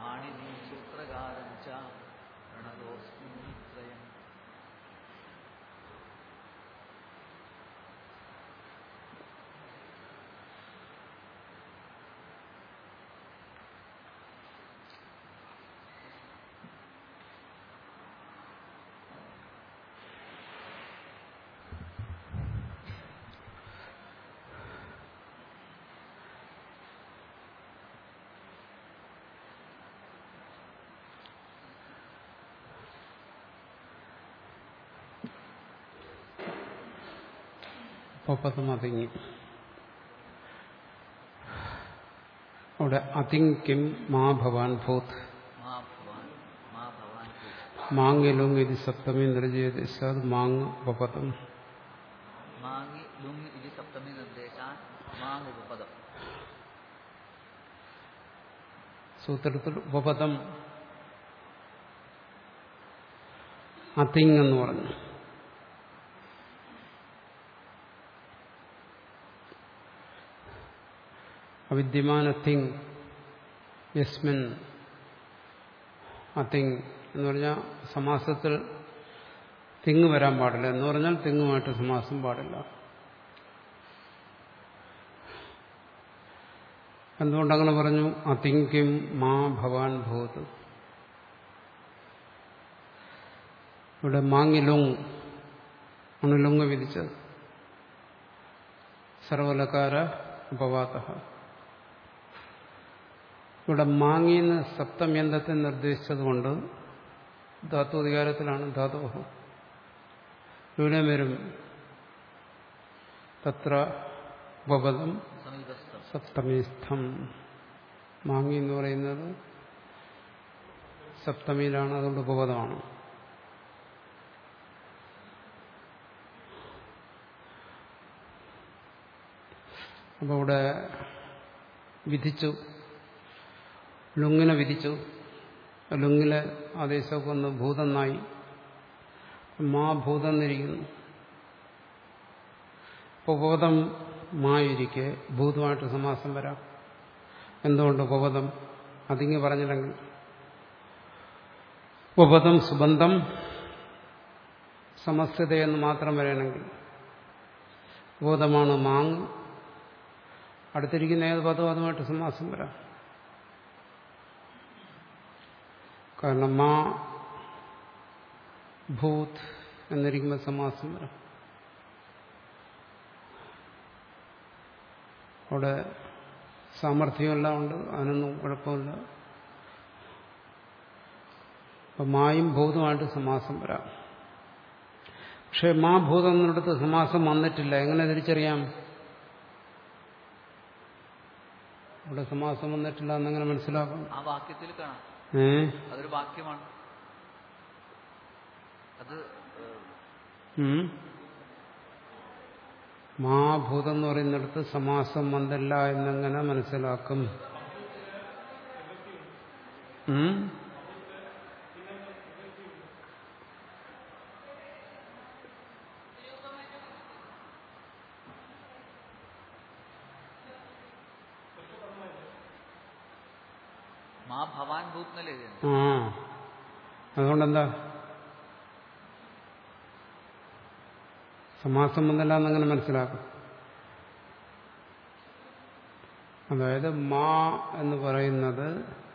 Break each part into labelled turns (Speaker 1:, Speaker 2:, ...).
Speaker 1: പാണിനി സൂത്രകാരം ച പ്രണതോസ്മി ത്രയം
Speaker 2: പപ്പത്തും അതിങ്ങി അവിടെ അതിങ്കിം മാ ഭവാൻ ഭൂത്
Speaker 1: മാ ഭവാൻ മാ ഭവാൻ ഭൂത്.
Speaker 2: മാങ്ങിലും ഇത് സപ്തമി നിർജയത് മാങ് പപ്പത്തും
Speaker 1: മാങ്ങി ലുങ് ഇതി സപ്തമി നിർദ്ദേശാൻ മാങ് ഉപപദം
Speaker 2: സൂത്രത്തിൽ ഉപപദം അതിങ് എന്ന് പറഞ്ഞു അവിദ്യമാന തിങ് യസ്മിൻ അതിങ് എന്ന് പറഞ്ഞാൽ സമാസത്തിൽ തിങ് വരാൻ പാടില്ല എന്ന് പറഞ്ഞാൽ തിങ്ങുമായിട്ട് സമാസം പാടില്ല എന്തുകൊണ്ടങ്ങനെ പറഞ്ഞു അതിങ്ക്യം മാ ഭവാൻ ഭൂത് ഇവിടെ മാങ്ങിലുങ് ആണ് ലുങ് വിധിച്ചത് സർവലകാര ഉപവാത ഇവിടെ മാങ്ങിന്ന് സപ്തമ്യന്തത്തെ നിർദ്ദേശിച്ചതുകൊണ്ട് ധാത്വധികാരത്തിലാണ് ധാതു ഇവിടെ വരും തത്ര ഉപപദം
Speaker 1: സമീപസ്ഥം
Speaker 2: സപ്തമീസ്ഥം മാങ്ങി എന്ന് പറയുന്നത് സപ്തമിയിലാണ് അതുകൊണ്ട് ഉപപദമാണ് അപ്പോൾ ഇവിടെ വിധിച്ചു ലുങ്ങിനെ വിധിച്ചു ലുങ്ങിലെ ആദേശമൊക്കെ ഒന്ന് ഭൂതെന്നായി മാ ഭൂതെന്നിരിക്കുന്നു അപ്പോൾ ഉപപദം മായിരിക്കെ ഭൂതമായിട്ട് സമാസം വരാം എന്തുകൊണ്ട് ഉപപദം അതിങ്ങ് പറഞ്ഞില്ലെങ്കിൽ ഉപപദം സുബന്ധം സമസ്യതയെന്ന് മാത്രം വരണമെങ്കിൽ ബോധമാണ് മാങ് അടുത്തിരിക്കുന്ന ഏത് പദവും അതുമായിട്ട് സമാസം വരാം കാരണം മാ ഭൂത് എന്നിരിക്കുമ്പോൾ സമാസം വരാം അവിടെ സാമർഥ്യമെല്ലാം ഉണ്ട് അതിനൊന്നും കുഴപ്പമില്ല അപ്പം മായും ഭൂതമായിട്ട് സമാസം വരാം പക്ഷെ മാ ഭൂതം എന്നിടത്ത് സമാസം വന്നിട്ടില്ല എങ്ങനെ തിരിച്ചറിയാം അവിടെ സമാസം വന്നിട്ടില്ല എന്നെങ്ങനെ മനസ്സിലാക്കാം
Speaker 1: ആ വാക്യത്തിൽ കാണാം
Speaker 2: ഏ
Speaker 1: അതൊരു വാക്യമാണ് അത് ഏഹ്,
Speaker 2: ഉം. മാഭൂതം എന്ന് പറയുന്നിടത്ത് സമാസം വന്നില്ല എന്നെങ്ങനെ മനസ്സിലാക്കും ഉം?
Speaker 1: മാ ഭവാൻ ഭൂത് എന്നല്ലേ എഴുതിയത്
Speaker 2: ആ അതുകൊണ്ടെന്താ സമാസം വന്നില്ല എന്നങ്ങനെ മനസ്സിലാക്കും അതായത് മാ എന്ന് പറയുന്നത്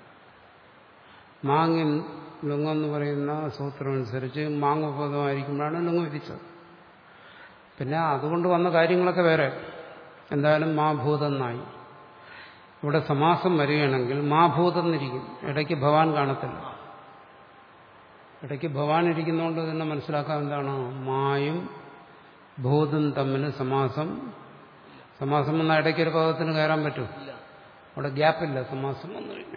Speaker 2: മാങ്ങി ലുങ്ങെന്ന് പറയുന്ന സൂത്രം അനുസരിച്ച് മാങ്ങ പദമായിരിക്കുമ്പോഴാണ് ലുങ്ങ് വിധിച്ചത് പിന്നെ അതുകൊണ്ട് വന്ന കാര്യങ്ങളൊക്കെ വേറെ എന്തായാലും മാഭൂതെന്നായി ഇവിടെ സമാസം വരികയാണെങ്കിൽ മാഭൂതം എന്നിരിക്കും ഇടയ്ക്ക് ഭവാൻ കാണത്തില്ല ഇടയ്ക്ക് ഭവാൻ ഇരിക്കുന്നതുകൊണ്ട് തന്നെ മനസ്സിലാക്കാൻ എന്താണ് മായും ഭൂതും തമ്മിൽ സമാസം സമാസം വന്നാൽ ഇടയ്ക്ക് ഒരു പദത്തിന് കയറാൻ പറ്റും
Speaker 1: ഇല്ല
Speaker 2: അവിടെ ഗ്യാപ്പില്ല സമാസം വന്നു കഴിഞ്ഞു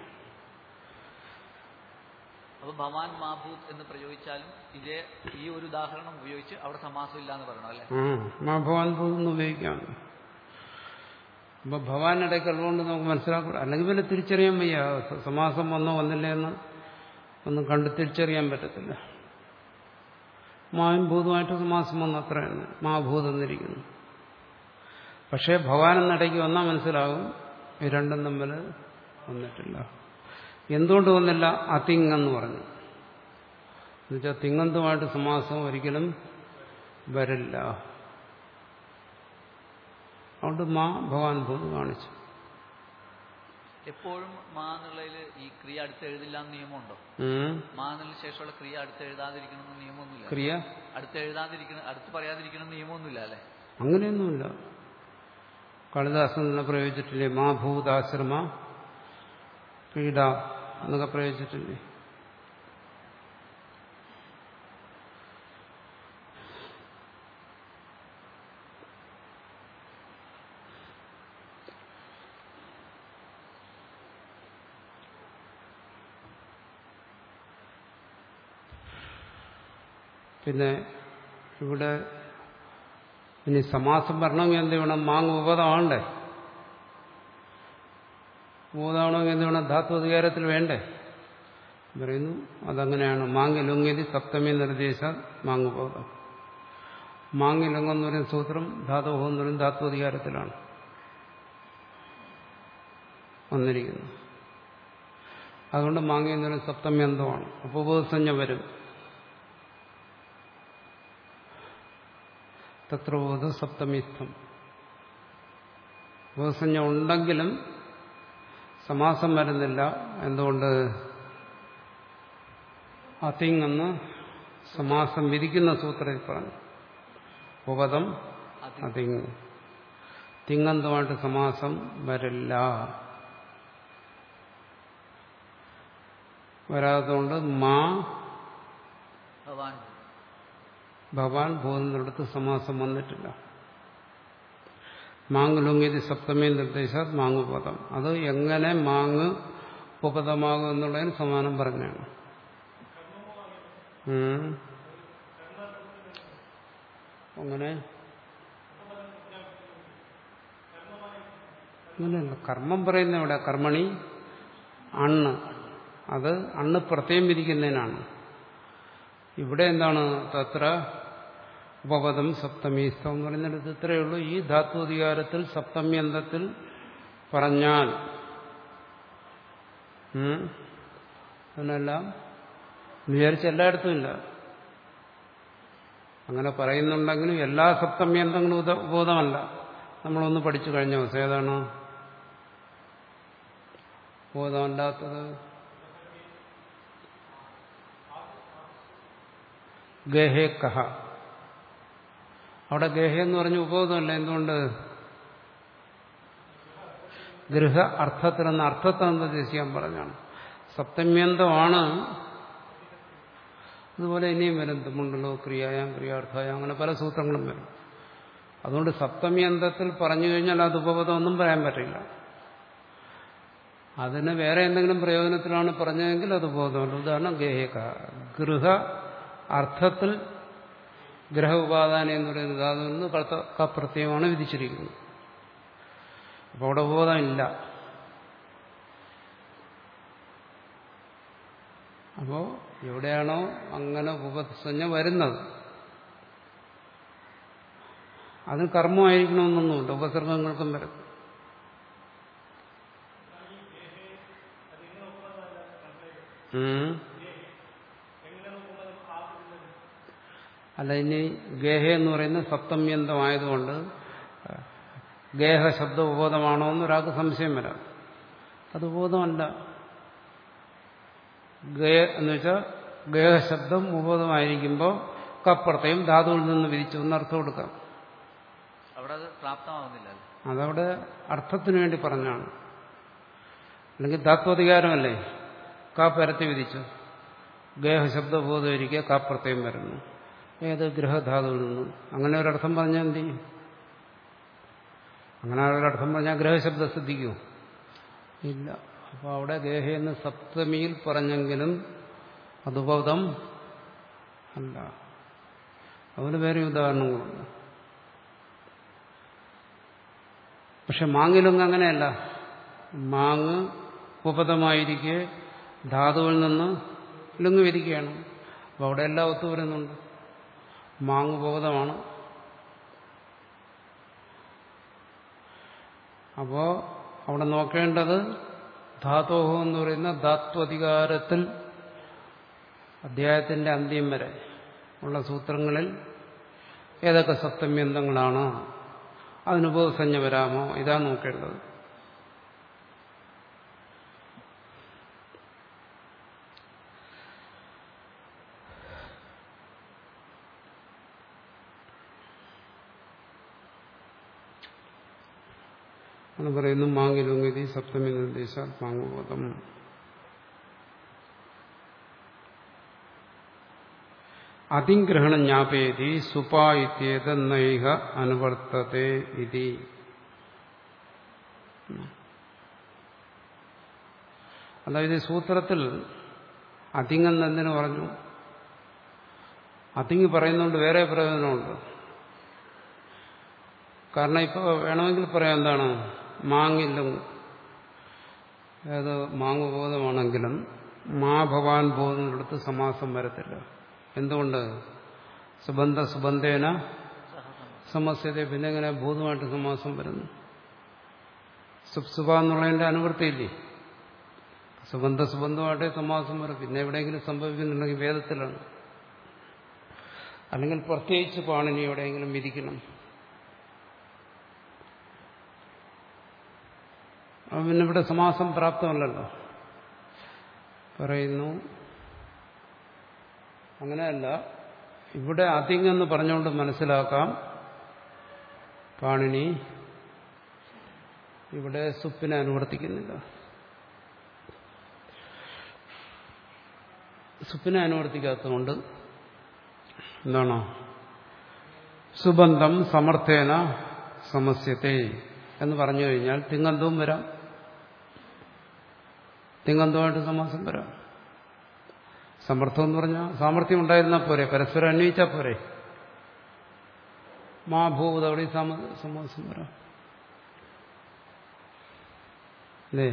Speaker 1: അപ്പൊ ഭവാൻ മാ ഭൂത് എന്ന് പ്രയോഗിച്ചാലും ഇതേ ഈ ഒരു ഉദാഹരണം ഉപയോഗിച്ച് അവിടെ സമാസം ഇല്ല എന്ന് പറയണം അല്ലെ
Speaker 2: ആ മാ ഭവാൻ ഭൂതെന്ന് ഉപയോഗിക്കാം അപ്പൊ ഭവാൻ ഇടയ്ക്ക് ഉള്ളതുകൊണ്ട് നമുക്ക് മനസ്സിലാക്കാം അല്ലെങ്കിൽ പിന്നെ തിരിച്ചറിയാൻ വയ്യ സ- സമാസം വന്നോ വന്നില്ലേ എന്ന് ഒന്നും കണ്ട് തിരിച്ചറിയാൻ പറ്റത്തില്ല മായും ഭൂതമായിട്ട് സമാസം വന്നു അത്ര തന്നെ മാഭൂതം എന്നിരിക്കുന്നു പക്ഷേ ഭവാൻ എന്നിടയ്ക്ക് വന്നാൽ മനസ്സിലാകും ഈ രണ്ടും തമ്മിൽ വന്നിട്ടില്ല എന്തുകൊണ്ട് വന്നില്ല അതിങ്ങെന്ന് പറഞ്ഞു എന്നുവെച്ചാൽ തിങ്ങന്തുമായിട്ട് സമാസം ഒരിക്കലും വരില്ല അതുകൊണ്ട് മാ ഭഗവാൻ ഭൂത് കാണിച്ചു
Speaker 1: എപ്പോഴും മാ എന്നുള്ളതിൽ ഈ ക്രിയ അടുത്ത് എഴുതില്ല എന്ന് നിയമമുണ്ടോ
Speaker 2: ഉം.
Speaker 1: മാ എന്നതിന് ശേഷമുള്ള ക്രിയ അടുത്ത് എഴുതാതിരിക്കണം എന്ന് നിയമമൊന്നുമില്ല
Speaker 2: ക്രിയ
Speaker 1: അടുത്ത് എഴുതാതിരിക്കണം അടുത്ത് പറയാതിരിക്കണം എന്ന് നിയമമൊന്നുമില്ല അല്ലെ
Speaker 2: അങ്ങനെയൊന്നുമില്ല കാളിദാസൻ തന്നെ പ്രയോഗിച്ചിട്ടില്ലേ മാ ഭൂതാശ്രമ പീഡ എന്നൊക്കെ പ്രയോഗിച്ചിട്ടില്ലേ പിന്നെ ഇവിടെ ഇനി സമാസം വരണമെങ്കിൽ എന്ത് വേണം മാങ് ഉപതമാണ്ടേ ഉപതമാണെങ്കിൽ എന്ത് വേണം ധാത്തു അധികാരത്തിൽ വേണ്ടേ പറയുന്നു അതങ്ങനെയാണ് മാങ്ങി ലുങ്ങിതി സപ്തമി നിർദ്ദേശ മാങ്ങുപോതം മാങ്ങി ലുങ്ങെന്ന് പറയുന്ന സൂത്രം ധാതുഹോ എന്ന് പറയുന്ന ധാത്തു അധികാരത്തിലാണ് വന്നിരിക്കുന്നത് അതുകൊണ്ട് മാങ്ങി എന്ന് പറയുന്നത് സപ്തമി അന്തമാണ് അപ്പോൾ ഉപസഞ്ജ വരും തത്രബോധ സപ്തമിസ്ഥം ഉപസഞ്ജ ഉണ്ടെങ്കിലും സമാസം വരുന്നില്ല എന്തുകൊണ്ട് അതിങ്ങെന്ന് സമാസം വിധിക്കുന്ന സൂത്രത്തിൽ പറഞ്ഞു ഉപതം
Speaker 1: അതി
Speaker 2: അതിങ് തിങ്ങന്തമായിട്ട് സമാസം വരില്ല വരാത്തതുകൊണ്ട് മാ
Speaker 1: ഭവാൻ
Speaker 2: ഭവാൻ ഭൂതെന്നിടത്ത് സമാസം വന്നിട്ടില്ല മാങ് ലുങ്ങിതി സപ്തമി നിർദ്ദേശാത് മാങ്ങ് പദം അത് എങ്ങനെ മാങ്ങ് ഉപപദമാകും എന്നുള്ളതിന് സമാനം പറഞ്ഞാണ് ഉം. അങ്ങനെ അങ്ങനെയല്ല കർമ്മം പറയുന്ന ഇവിടെ കർമ്മണി അണ്ണ് അത് അണ്ണ് പ്രത്യേകം വിരിക്കുന്നതിനാണ് ഇവിടെ എന്താണ് തത്ര ഉപപദം സപ്തമീസ്ഥം എന്ന് പറയുന്നിടത്ത് ഇത്രയേ ഉള്ളൂ ഈ ധാത്വധികാരത്തിൽ സപ്തമ്യന്തത്തിൽ പറഞ്ഞാൽ ഉം, അതിനെല്ലാം വിചാരിച്ച എല്ലായിടത്തും ഇല്ല അങ്ങനെ പറയുന്നുണ്ടെങ്കിലും എല്ലാ സപ്തമ്യന്തങ്ങളും ഉദ- ഉപബോധമല്ല നമ്മളൊന്ന് പഠിച്ചു കഴിഞ്ഞ ദിവസം ഏതാണ് ബോധമല്ലാത്തത് ഗേഹേ കഹ അവിടെ ഗേഹ എന്ന് പറഞ്ഞ ഉപബോധമല്ല എന്തുകൊണ്ട് ഗൃഹ അർത്ഥത്തിലെന്ന അർത്ഥത്തെ ചെയ്യാൻ പറഞ്ഞാണ് സപ്തമ്യന്തമാണ് അതുപോലെ ഇനിയും വരും തുമുണ്ടല്ലോ ക്രിയായാം ക്രിയാർത്ഥായ അങ്ങനെ പല സൂത്രങ്ങളും വരും അതുകൊണ്ട് സപ്തമ്യന്തത്തിൽ പറഞ്ഞു കഴിഞ്ഞാൽ അത് ഉപബോധമൊന്നും പറയാൻ പറ്റില്ല അതിന് വേറെ എന്തെങ്കിലും പ്രയോജനത്തിലാണ് പറഞ്ഞതെങ്കിൽ അത് ബോധമല്ല ഉദാഹരണം ഗേഹിക ഗൃഹ അർത്ഥത്തിൽ ഗ്രഹ ഉപാദാനം എന്ന് പറയുന്നത് ധാതുവിൽ നിന്ന് കർത്ത പ്രത്യയമാണ് വിധിച്ചിരിക്കുന്നത് അപ്പോൾ അവിടെ ബോധം ഇല്ല അപ്പോൾ എവിടെയാണോ അങ്ങനെ ഉപസഞ്ജ വരുന്നത് അതിന് കർമ്മമായിരിക്കണമെന്നൊന്നുമില്ല ഉപസർഗങ്ങൾക്കും വരും ഉം. അല്ല ഇനി ഗേഹ എന്ന് പറയുന്നത് സപ്തമ്യന്തമായതുകൊണ്ട് ഗേഹ ശബ്ദ ഉപബോധമാണോ എന്ന് ഒരാൾക്ക് സംശയം വരാം അത് ഉപബോധമല്ല ഗേ എന്ന് വെച്ചാൽ ഗേഹ ശബ്ദം ഉപബോധമായിരിക്കുമ്പോൾ കപ്പുറത്തെയും ധാതുവിൽ നിന്ന് വിരിച്ചു എന്ന് അർത്ഥം കൊടുക്കാം
Speaker 1: അവിടെ അത് പ്രാപ്തമാവുന്നില്ല അല്ലേ
Speaker 2: അതവിടെ അർത്ഥത്തിനു വേണ്ടി പറഞ്ഞാണ് അല്ലെങ്കിൽ ധാത്വധികാരമല്ലേ കാ പരത്തി വിധിച്ചു ഗേഹശബ്ദബോധം ഇരിക്കുക കാപ്രത്യം വരുന്നു ഏത് ഗ്രഹധാതുവിൽ നിന്നും അങ്ങനെ ഒരർത്ഥം പറഞ്ഞാൽ എന്ത് ചെയ്യും അങ്ങനെ ഒരർത്ഥം പറഞ്ഞാൽ ഗ്രഹശബ്ദം ശ്രദ്ധിക്കൂ ഇല്ല അപ്പോൾ അവിടെ ഗേഹയെന്ന് സപ്തമിയിൽ പറഞ്ഞെങ്കിലും അതുബോധം അല്ല അതിന് വേറെ ഉദാഹരണങ്ങളുണ്ട് പക്ഷെ മാങ്ങിലൊന്നും അങ്ങനെയല്ല മാങ്ങ് ഉപപദമായിരിക്കെ ധാതുവിൽ നിന്ന് ലുങ്ങ് വിരിക്കുകയാണ് അപ്പോൾ അവിടെ എല്ലാം ഒത്തു വരുന്നുണ്ട് മാങ്ങ് ഉപപദമാണ് അപ്പോൾ അവിടെ നോക്കേണ്ടത് ധാതോഹ എന്ന് പറയുന്ന ധാത്വധികാരത്തിൽ അധ്യായത്തിന്റെ അന്ത്യം വരെ ഉള്ള സൂത്രങ്ങളിൽ ഏതൊക്കെ സപ്തമ്യന്തങ്ങളാണ് അതിനുപസഞ്ജ വരാമോ ഇതാ നോക്കേണ്ടത് എന്ന് പറയുന്നു മാങ്ങിലുങ്ങിതി സപ്തമി നിർദ്ദേശാൽ മാങ്ങുബോധം അതിഗ്രഹണം ജ്ഞാപയതി സുപായിത്യേത നൈഹ അനുവർത്തത്തെ ഇതി അതായത് ഈ സൂത്രത്തിൽ അതിങ്ങെന്നെന്തിനു പറഞ്ഞു അതിങ്ങ് പറയുന്നതുകൊണ്ട് വേറെ പ്രയോജനമുണ്ട് കാരണം ഇപ്പോൾ വേണമെങ്കിൽ പറയാം എന്താണ് മാങ്ങില്ലും ഏത് മാങ്ങുബോധമാണെങ്കിലും മാ ഭവാൻ ബോധത്തിനടുത്ത് സമാസം വരത്തില്ല എന്തുകൊണ്ട് സുബന്ധ സുബന്ധേന സമസ്യത പിന്നെ എങ്ങനെ ഭൂതമായിട്ട് സമാസം വരുന്നു സുപ്സുഭ എന്നുള്ളതിന്റെ അനുവൃത്തിയില്ലേ സുബന്ധ സുബന്ധമായിട്ടേ സമാസം വരും പിന്നെ എവിടെയെങ്കിലും സംഭവിക്കുന്നുണ്ടെങ്കിൽ വേദത്തിലാണ് അല്ലെങ്കിൽ പ്രത്യേകിച്ച് പാണിനി എവിടെയെങ്കിലും വിധിക്കണം അപ്പം പിന്നെ ഇവിടെ സമാസം പ്രാപ്തമല്ലല്ലോ പറയുന്നു അങ്ങനെയല്ല ഇവിടെ അതിങ്ങെന്ന് പറഞ്ഞുകൊണ്ട് മനസ്സിലാക്കാം പാണിനി ഇവിടെ സുപ്പിനെ അനുവർത്തിക്കുന്നില്ല സുപ്പിനെ അനുവർത്തിക്കാത്തതുകൊണ്ട് എന്താണോ സുബന്ധം സമർത്ഥേന സമസ്യത്തെ എന്ന് പറഞ്ഞു കഴിഞ്ഞാൽ തിങ്ങന്തവും വരാം തിങ്ങന്തവുമായിട്ട് സമാസം വരാം സമർത്ഥം എന്ന് പറഞ്ഞാൽ സാമർഥ്യം ഉണ്ടായിരുന്നാൽ പോരെ പരസ്പരം അന്വയിച്ചാൽ പോരെ മാ ഭൂത അവിടെ സമാസം വരാം അല്ലേ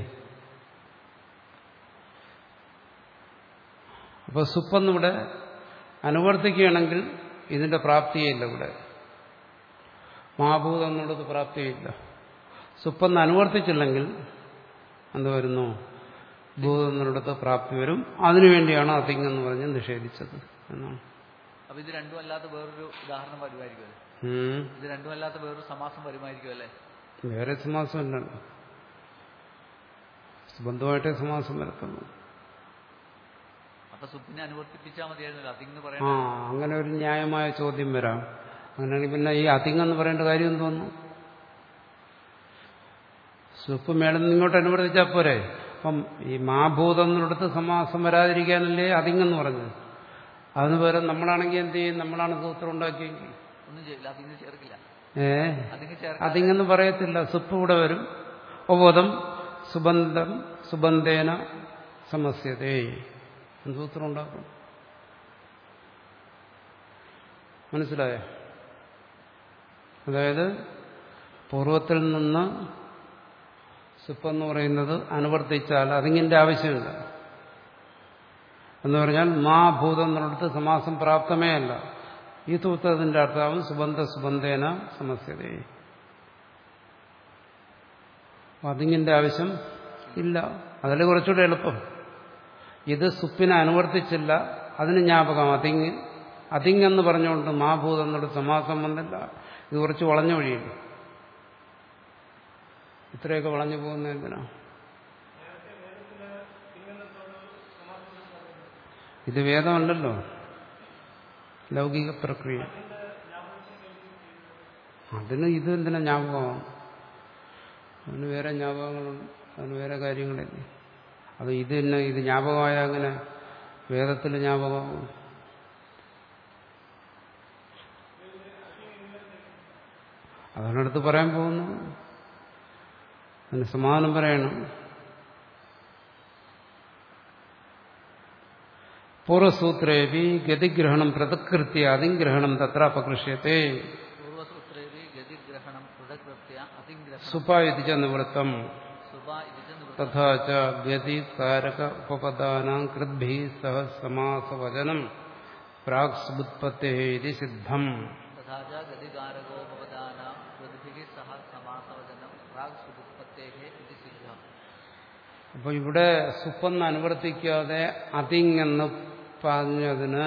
Speaker 2: അപ്പൊ സുപ്പെന്നിവിടെ അനുവർത്തിക്കുകയാണെങ്കിൽ ഇതിന്റെ പ്രാപ്തിയില്ല ഇവിടെ മാഭൂതം എന്നുള്ളത് പ്രാപ്തിയില്ല സുപ്പെന്ന് അനുവർത്തിച്ചില്ലെങ്കിൽ എന്ത് വരുന്നു ഭൂതം എന്നിടത്ത് പ്രാപ്തി വരും അതിനുവേണ്ടിയാണ് അതിങ്ങെന്ന് പറഞ്ഞ് നിഷേധിച്ചത് എന്നാണ്
Speaker 1: അപ്പൊ ഇത് രണ്ടും അല്ലാത്ത വേറൊരു ഉദാഹരണം വരുമായിരിക്കും അല്ലേ
Speaker 2: ഉം.
Speaker 1: ഇത് രണ്ടും അല്ലാത്ത വേറൊരു സമാസം വരുമായിരിക്കും അല്ലേ
Speaker 2: വേറെ സമാസമല്ലല്ലോ ബന്ധുവായിട്ടേ സമാസം വരത്തുള്ളൂ
Speaker 1: അപ്പൊ സുപ്പിനെ അനുവർത്തിപ്പിച്ചാൽ മതിയായിരുന്നല്ലോ അതിങ്ങ്
Speaker 2: ആ
Speaker 1: പറയണ്ട
Speaker 2: അങ്ങനെ ഒരു ന്യായമായ ചോദ്യം വരാം അങ്ങനെയാണെങ്കിൽ പിന്നെ ഈ അതിങ്ങെന്ന് പറയേണ്ട കാര്യം എന്ന് തോന്നുന്നു സുപ്പ് മേളിൽ നിന്ന് ഇങ്ങോട്ട് അനുവർത്തിച്ചാൽ പോരെ അപ്പം ഈ മാഭൂതം എന്നിടത്ത് സമാസം വരാതിരിക്കാനല്ലേ അതിങ്ങെന്ന് പറഞ്ഞത് അതിന് പകരം നമ്മളാണെങ്കിൽ എന്ത് ചെയ്യും നമ്മളാണ് സൂത്രം ഉണ്ടാക്കിയെങ്കിൽ
Speaker 1: ഒന്നും ചെയ്യില്ല അതിങ്ങ് ചേർക്കില്ല
Speaker 2: ഏ
Speaker 1: അതിങ്ങ് ചേർക്ക
Speaker 2: അതിങ്ങെന്ന് പറയത്തില്ല സുപ്പ് കൂടെ വരും ഉപബോധം സുബന്ധം സുബന്ധേന സമസ്യതേ സൂത്രം ഉണ്ടാക്കും മനസ്സിലായോ അതായത് പൂർവത്തിൽ നിന്ന് സുപ്പെന്ന് പറയുന്നത് അനുവർത്തിച്ചാൽ അതിങ്ങിന്റെ ആവശ്യമില്ല എന്ന് പറഞ്ഞാൽ മാ ഭൂതം എന്നുള്ളത് സമാസം പ്രാപ്തമേ അല്ല ഈ തൂത്തതിന്റെ അർത്ഥാവും സുബന്ധ സുബന്ധേന സമസ്യതേ അതിങ്ങിന്റെ ആവശ്യം ഇല്ല അതിൽ കുറച്ചുകൂടെ എളുപ്പം ഇത് സുപ്പിനെ അനുവർത്തിച്ചില്ല അതിന് ജ്ഞാപകം അതിങ് അതിങ്ങെന്ന് പറഞ്ഞുകൊണ്ട് മാഭൂതം എന്നുള്ള സമാസം വന്നില്ല ഇത് കുറച്ച് വളഞ്ഞ വഴിയില്ല ഇത്രയൊക്കെ വളഞ്ഞു പോകുന്ന എന്തിനാ ഇത് വേദമല്ലല്ലോ ലൗകിക പ്രക്രിയ അതിന് ഇത് എന്തിനാ ജ്ഞാപകമാണ് അതിന് വേറെ ജ്ഞാപകങ്ങളുണ്ട് അതിന് വേറെ കാര്യങ്ങളില്ലേ അത് ഇത് തന്നെ ഇത് ജ്ഞാപകമായ അങ്ങനെ വേദത്തിൽ ജ്ഞാപകമാകും അതിനടുത്ത് പറയാൻ പോകുന്നു അതിന് സമാധാനം പറയണം പൂർവസൂത്രേപി ഗതിഗ്രഹണം പൃഥകൃത്യ അതിഗ്രഹണം തത്ര അപകൃഷ്യത്തെ
Speaker 1: പൂർവസൂത്രേവി ഗതിഗ്രഹണം പൃഥകൃത്യ അതിഗ്രഹണം
Speaker 2: സുപായുതിച്ച നിവൃത്തം
Speaker 1: സുഭ ഇതിച്ച നിവൃത്തി
Speaker 2: തഥാ ച ഗതി കാരക ഉപപദാനാം കൃദ്ഭി സഹ സമാസവചനം പ്രാക് സുബുത്പത്തേ ഇത് സിദ്ധം
Speaker 1: തഥാ ച ഗതികാരകോപദാനാം പ്രതിഭിः സഹ സമാസവചനം പ്രാഗ് സുബുത്പത്തേः ഇതി സിദ്ധം
Speaker 2: അപ്പോൾ ഇവിടെ സുപ്പെന്ന് അനുവർത്തിക്കാതെ അതിങ്ങെന്ന് പറഞ്ഞതിന്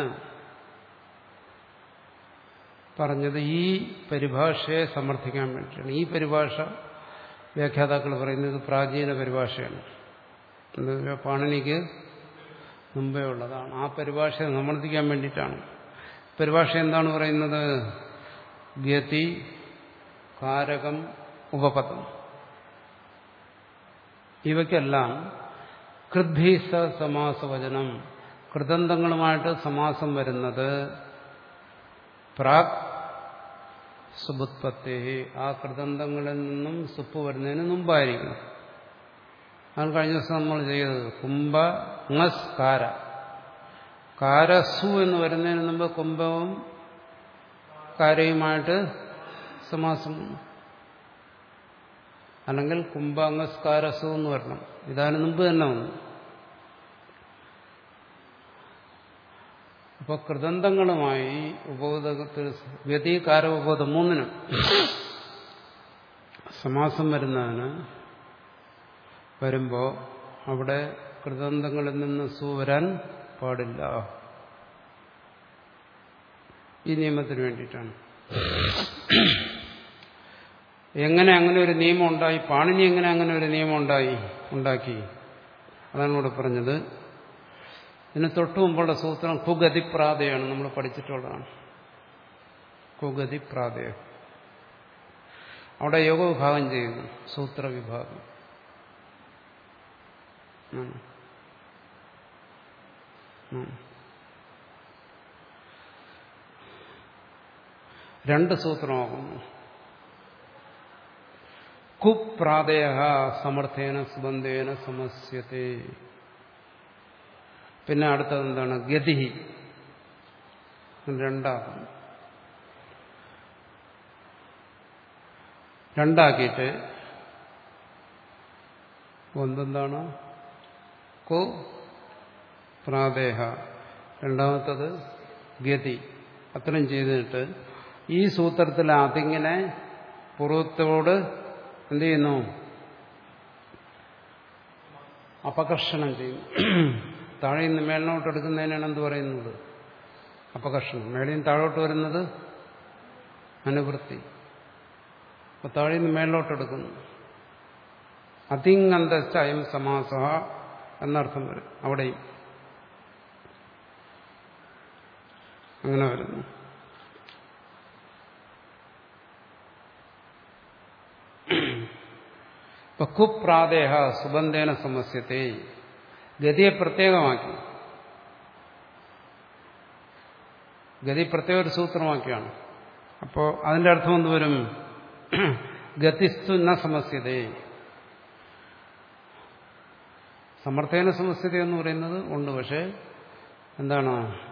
Speaker 2: പറഞ്ഞത് ഈ പരിഭാഷയെ സമർത്ഥിക്കാൻ വേണ്ടിയിട്ടാണ് ഈ പരിഭാഷ വ്യാഖ്യാതാക്കൾ പറയുന്നത് പ്രാചീന പരിഭാഷയാണ് എന്ന് വെച്ചാൽ പാണിനിക്ക് മുമ്പേ ഉള്ളതാണ് ആ പരിഭാഷയെ സമർത്ഥിക്കാൻ വേണ്ടിയിട്ടാണ് പരിഭാഷ എന്താണ് പറയുന്നത് ഗതി കാരകം ഉപപദം ഇവയ്ക്കെല്ലാം കൃദ്ഭീസ സമാസവചനം കൃതന്തങ്ങളുമായിട്ട് സമാസം വരുന്നത് പ്രാക് സുബുത്പത്തി ആ കൃതന്തങ്ങളിൽ നിന്നും സുപ്പ് വരുന്നതിന് മുമ്പായിരിക്കും അതാണ് കഴിഞ്ഞ ദിവസം നമ്മൾ ചെയ്തത് കുംഭ ngസ് കാര കാരസു എന്ന് വരുന്നതിന് മുമ്പ് കുംഭവും കാരയുമായിട്ട് സമാസം വന്നു. അല്ലെങ്കിൽ കുംഭ ngസ് കാരസു എന്ന് വരണം ഇതാണ് മുമ്പ് തന്നെ വന്നു അപ്പോൾ കൃതന്തങ്ങളുമായി ഉപബോധത്തിൽ വ്യതികാര ഉപബോധം മൂന്നിനും സമാസം വരുന്നതിന് വരുമ്പോൾ അവിടെ കൃതന്തങ്ങളിൽ നിന്ന് സു വരാൻ പാടില്ല ഈ നിയമത്തിന് വേണ്ടിയിട്ടാണ് എങ്ങനെ അങ്ങനെ ഒരു നിയമം ഉണ്ടായി പാണിനി എങ്ങനെ അങ്ങനെ ഒരു നിയമം ഉണ്ടായി ഉണ്ടാക്കി അതാണ് ഇവിടെ പറഞ്ഞത് ഇതിന് തൊട്ടു മുമ്പുള്ള സൂത്രം കുഗതിപ്രാതയാണ് നമ്മൾ പഠിച്ചിട്ടുള്ളതാണ് കുഗതിപ്രാതയ അവിടെ യോഗവിഭാഗം ചെയ്യുന്നു സൂത്രവിഭാഗം ഉം. ഉം. രണ്ട് സൂത്രമാകുന്നു കുപ്രാതയ സമർത്ഥേന സുബന്ധേന സമസ്യത്തെ പിന്നെ അടുത്തത് എന്താണ് ഗതി രണ്ടാകും രണ്ടാക്കിയിട്ട് ഒന്നെന്താണ് കു പ്രാദേഹ രണ്ടാമത്തത് ഗതി അത്രയും ചെയ്തിട്ട് ഈ സൂത്രത്തിൽ അതിങ്ങനെ പൂർവത്തോട് എന്ത് ചെയ്യുന്നു അപകർഷണം ചെയ്യുന്നു താഴെ നിന്ന് മേളിനോട്ട് എടുക്കുന്നതിനാണ് എന്ത് പറയുന്നത് അപകർഷണം മേളിൽ നിന്ന് താഴോട്ട് വരുന്നത് അനുവൃത്തി അപ്പൊ താഴെ നിന്ന് മേളിലോട്ട് എടുക്കുന്നു അതിങ്ങന്തയം സമാസ എന്നർത്ഥം വരും അവിടെയും അങ്ങനെ വരുന്നു ഇപ്പൊ കുപ്രാദേഹ സുബന്ധേന സമസ്യത്തെ ഗതിയെ പ്രത്യേകമാക്കി ഗതി പ്രത്യേക ഒരു സൂത്രമാക്കിയാണ് അപ്പോൾ അതിന്റെ അർത്ഥം എന്ത് വരും ഗതിസ്തു ന സമസ്യതേ സമർത്ഥേന സമസ്യത എന്ന് പറയുന്നത് ഉണ്ട് പക്ഷെ എന്താണ്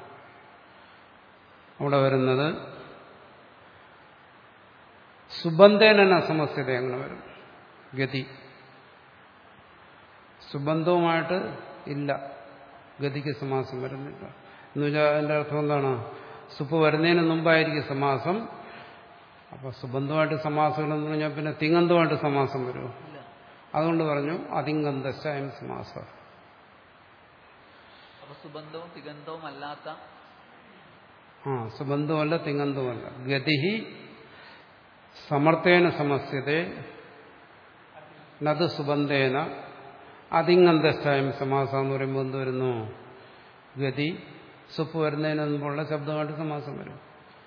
Speaker 2: അവിടെ വരുന്നത് സുബന്ധേന സമസ്യത അങ്ങനെ വരും ഗതി സുബന്ധവുമായിട്ട് ഇല്ല ഗതിക്ക് സമാസം വരുന്നില്ല എന്ന് വെച്ചാൽ അതിന്റെ അർത്ഥം എന്താണ് സുപ്പ് വരുന്നതിന് മുമ്പായിരിക്കും സമാസം അപ്പൊ സുബന്ധമായിട്ട് സമാസം എന്ന് പറഞ്ഞാൽ പിന്നെ തിങ്ങന്തമായിട്ട് സമാസം വരുമോ
Speaker 1: ഇല്ല
Speaker 2: അതുകൊണ്ട് പറഞ്ഞു അതിങ്കന്തശ്ചയം സമാസ
Speaker 1: അപ്പൊ സുബന്ധവും തിഗന്ധവും അല്ലാത്ത
Speaker 2: ആ സുബന്ധമല്ല തിങ്ങന്തവുമല്ല ഗതി സമർത്ഥേന സമസ്യത്തെ നത് സുബന്ധേന അതിങ്ങന്തശ്ചയം സമാസ എന്ന് പറയുമ്പോൾ എന്ത് വരുന്നു ഗതി സുപ്പ് വരുന്നതിന് മുമ്പുള്ള ശബ്ദമായിട്ട് സമാസം വരും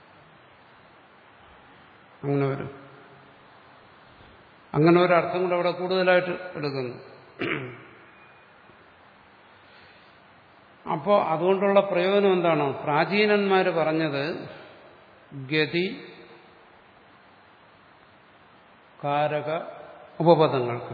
Speaker 2: അങ്ങനെ വരും അങ്ങനെ ഒരു അർത്ഥം കൂടെ അവിടെ കൂടുതലായിട്ട് എടുക്കുന്നു അപ്പോൾ അതുകൊണ്ടുള്ള പ്രയോജനം എന്താണ് പ്രാചീനന്മാർ പറഞ്ഞത് ഗതി കാരക ഉപപദങ്ങൾക്ക്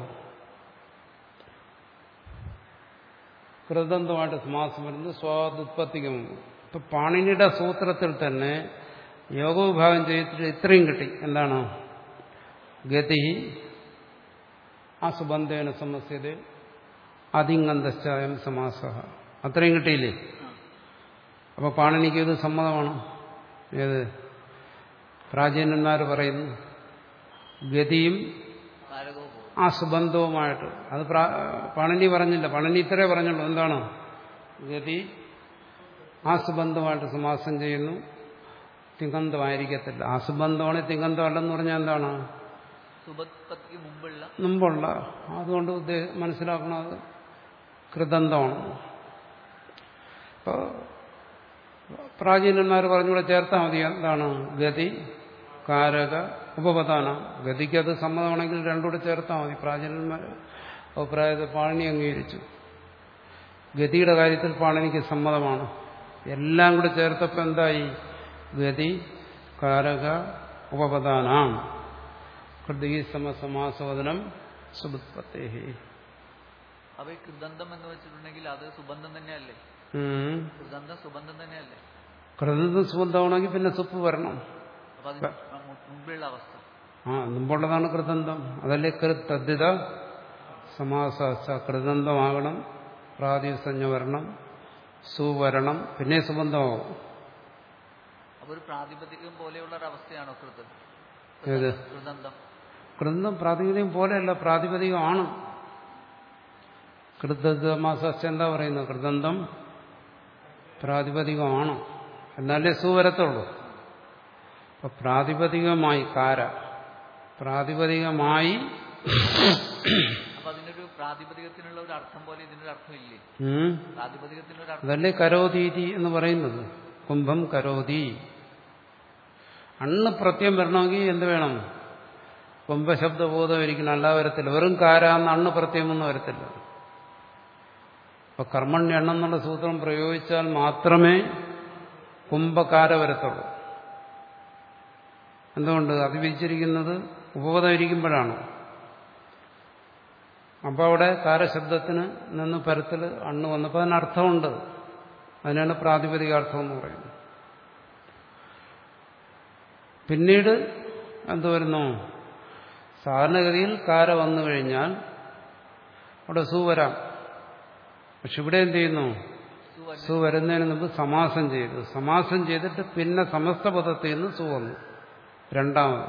Speaker 2: കൃതന്തമായിട്ട് സമാസം വരുന്നത് സ്വാതുത്പത്തിക്ക് മുമ്പ് ഇപ്പൊ പാണിനിയുടെ സൂത്രത്തിൽ തന്നെ യോഗവിഭാഗം ചെയ്തിട്ട് ഇത്രയും കിട്ടി എന്താണ് ഗതി അസുബന്ധേന സമസ്യത അതിങ്ങന്തശ്ചായം സമാസ അത്രയും കിട്ടിയില്ലേ അപ്പൊ പാണിനിക്ക് ഇത് സമ്മതമാണ് ഏത് പ്രാചീനന്മാർ പറയുന്നു ഗതിയും
Speaker 1: കാരകവും പോകും
Speaker 2: ആ സുബന്ധവുമായിട്ട് അത് പ്രാ- പണനി പറഞ്ഞില്ല പണനി ഇത്രേ പറഞ്ഞുള്ളൂ എന്താണ് ഗതി ആ സുബന്ധമായിട്ട് സമാസം ചെയ്യുന്നു തിങ്ങന്തമായിരിക്കത്തില്ല ആ സുബന്ധമാണ് തിങ്ങന്തമല്ലെന്ന് പറഞ്ഞാൽ എന്താണ്
Speaker 1: സുബത്പത്തിക്ക് മുമ്പുള്ള
Speaker 2: മുമ്പുള്ള അതുകൊണ്ട് ഉദ്ദേ- മനസ്സിലാക്കുന്നത് കൃതന്തമാണ് ഇപ്പോൾ പ്രാചീനന്മാർ പറഞ്ഞുകൂടെ ചേർത്താൽ മതി എന്താണ് ഗതി കാരക ഉപപദാന ഗതിക്ക് അത് സമ്മതമാണെങ്കിൽ രണ്ടുകൂടെ ചേർത്താൽ മതി പ്രാചീനന്മാർ അഭിപ്രായത്തെ പാണി അംഗീകരിച്ചു ഗതിയുടെ കാര്യത്തിൽ പാണനിക്ക് സമ്മതമാണ് എല്ലാം കൂടെ ചേർത്തപ്പോൾ എന്തായി ഗതി കാരക ഉപപദാനാം കൃതി സമസമാസവദനം സുബുത്പത്തേഹി
Speaker 1: അപ്പൊ ഈ കൃദന്തം എന്ന് വെച്ചിട്ടുണ്ടെങ്കിൽ അത് സുബന്ധം തന്നെയല്ലേ
Speaker 2: ഉം.
Speaker 1: കൃദന്തം സുബന്ധം തന്നെയല്ലേ
Speaker 2: കൃതം സുബന്ധമാണെങ്കിൽ പിന്നെ സുപ്പ് വരണം
Speaker 1: അപ്പൊ അതിന് മു- മുമ്പുള്ള അവസ്ഥ
Speaker 2: ആ മുമ്പുള്ളതാണ് കൃതന്തം അതല്ലേ കൃതദ്ധിത സമാസ കൃതന്തമാകണം പ്രാതിസഞ്ജ വരണം സുവരണം പിന്നെ സുബന്ധമാകും
Speaker 1: അപ്പൊ ഒരു പ്രാതിപതികം പോലെയുള്ള ഒരു അവസ്ഥയാണോ കൃത്
Speaker 2: ഏത്
Speaker 1: കൃദന്തം
Speaker 2: കൃതം പ്രാതിപതികം പോലെയല്ല പ്രാതിപതികമാണ് കൃതമാസ എന്താ പറയുന്നത് കൃതന്തം പ്രാതിപതികമാണ് എന്നാലേ സു വരത്തുള്ളൂ അപ്പൊ പ്രാതിപതികമായി കാര പ്രാതിപതികമായി
Speaker 1: അപ്പൊ അതിനൊരു പ്രാതിപതികത്തിനുള്ള ഒരു അർത്ഥം പോലെ ഇതിനൊരു അർത്ഥം ഇല്ലേ
Speaker 2: ഉം,
Speaker 1: പ്രാതിപതികത്തിനൊരു അർത്ഥം
Speaker 2: അതല്ലേ കരോതീതി എന്ന് പറയുന്നത് കുംഭം കരോതി അണ്ണ് പ്രത്യം വരണമെങ്കിൽ എന്ത് വേണം കുംഭശബ്ദബോധം ഇരിക്കണം അല്ല വരത്തില്ല വെറും കാരാന്ന് അണ്ണ് പ്രത്യമൊന്നും വരത്തില്ല അപ്പൊ കർമ്മണ്യ എണ്ണം എന്നുള്ള സൂത്രം പ്രയോഗിച്ചാൽ മാത്രമേ കുംഭകാര വരത്തുള്ളൂ എന്തുകൊണ്ട് അത് വിധിച്ചിരിക്കുന്നത് ഉപപദം ഇരിക്കുമ്പോഴാണ് അപ്പോൾ അവിടെ കാരശബ്ദത്തിന് നിന്ന് പരത്തിൽ അണ്ണ് വന്നപ്പോൾ അതിന് അർത്ഥമുണ്ട് അതിനാണ് പ്രാതിപതികാർത്ഥം എന്ന് പറയുന്നത് പിന്നീട് എന്ത് വരുന്നു സാധാരണഗതിയിൽ കാര വന്നു കഴിഞ്ഞാൽ അവിടെ സു വരാം പക്ഷെ ഇവിടെ എന്ത് ചെയ്യുന്നു
Speaker 1: സുവ-
Speaker 2: സു വരുന്നതിന് മുമ്പ് സമാസം ചെയ്തു സമാസം ചെയ്തിട്ട് പിന്നെ സമസ്ത പദത്തിൽ നിന്ന് സു വന്നു രണ്ടാമത്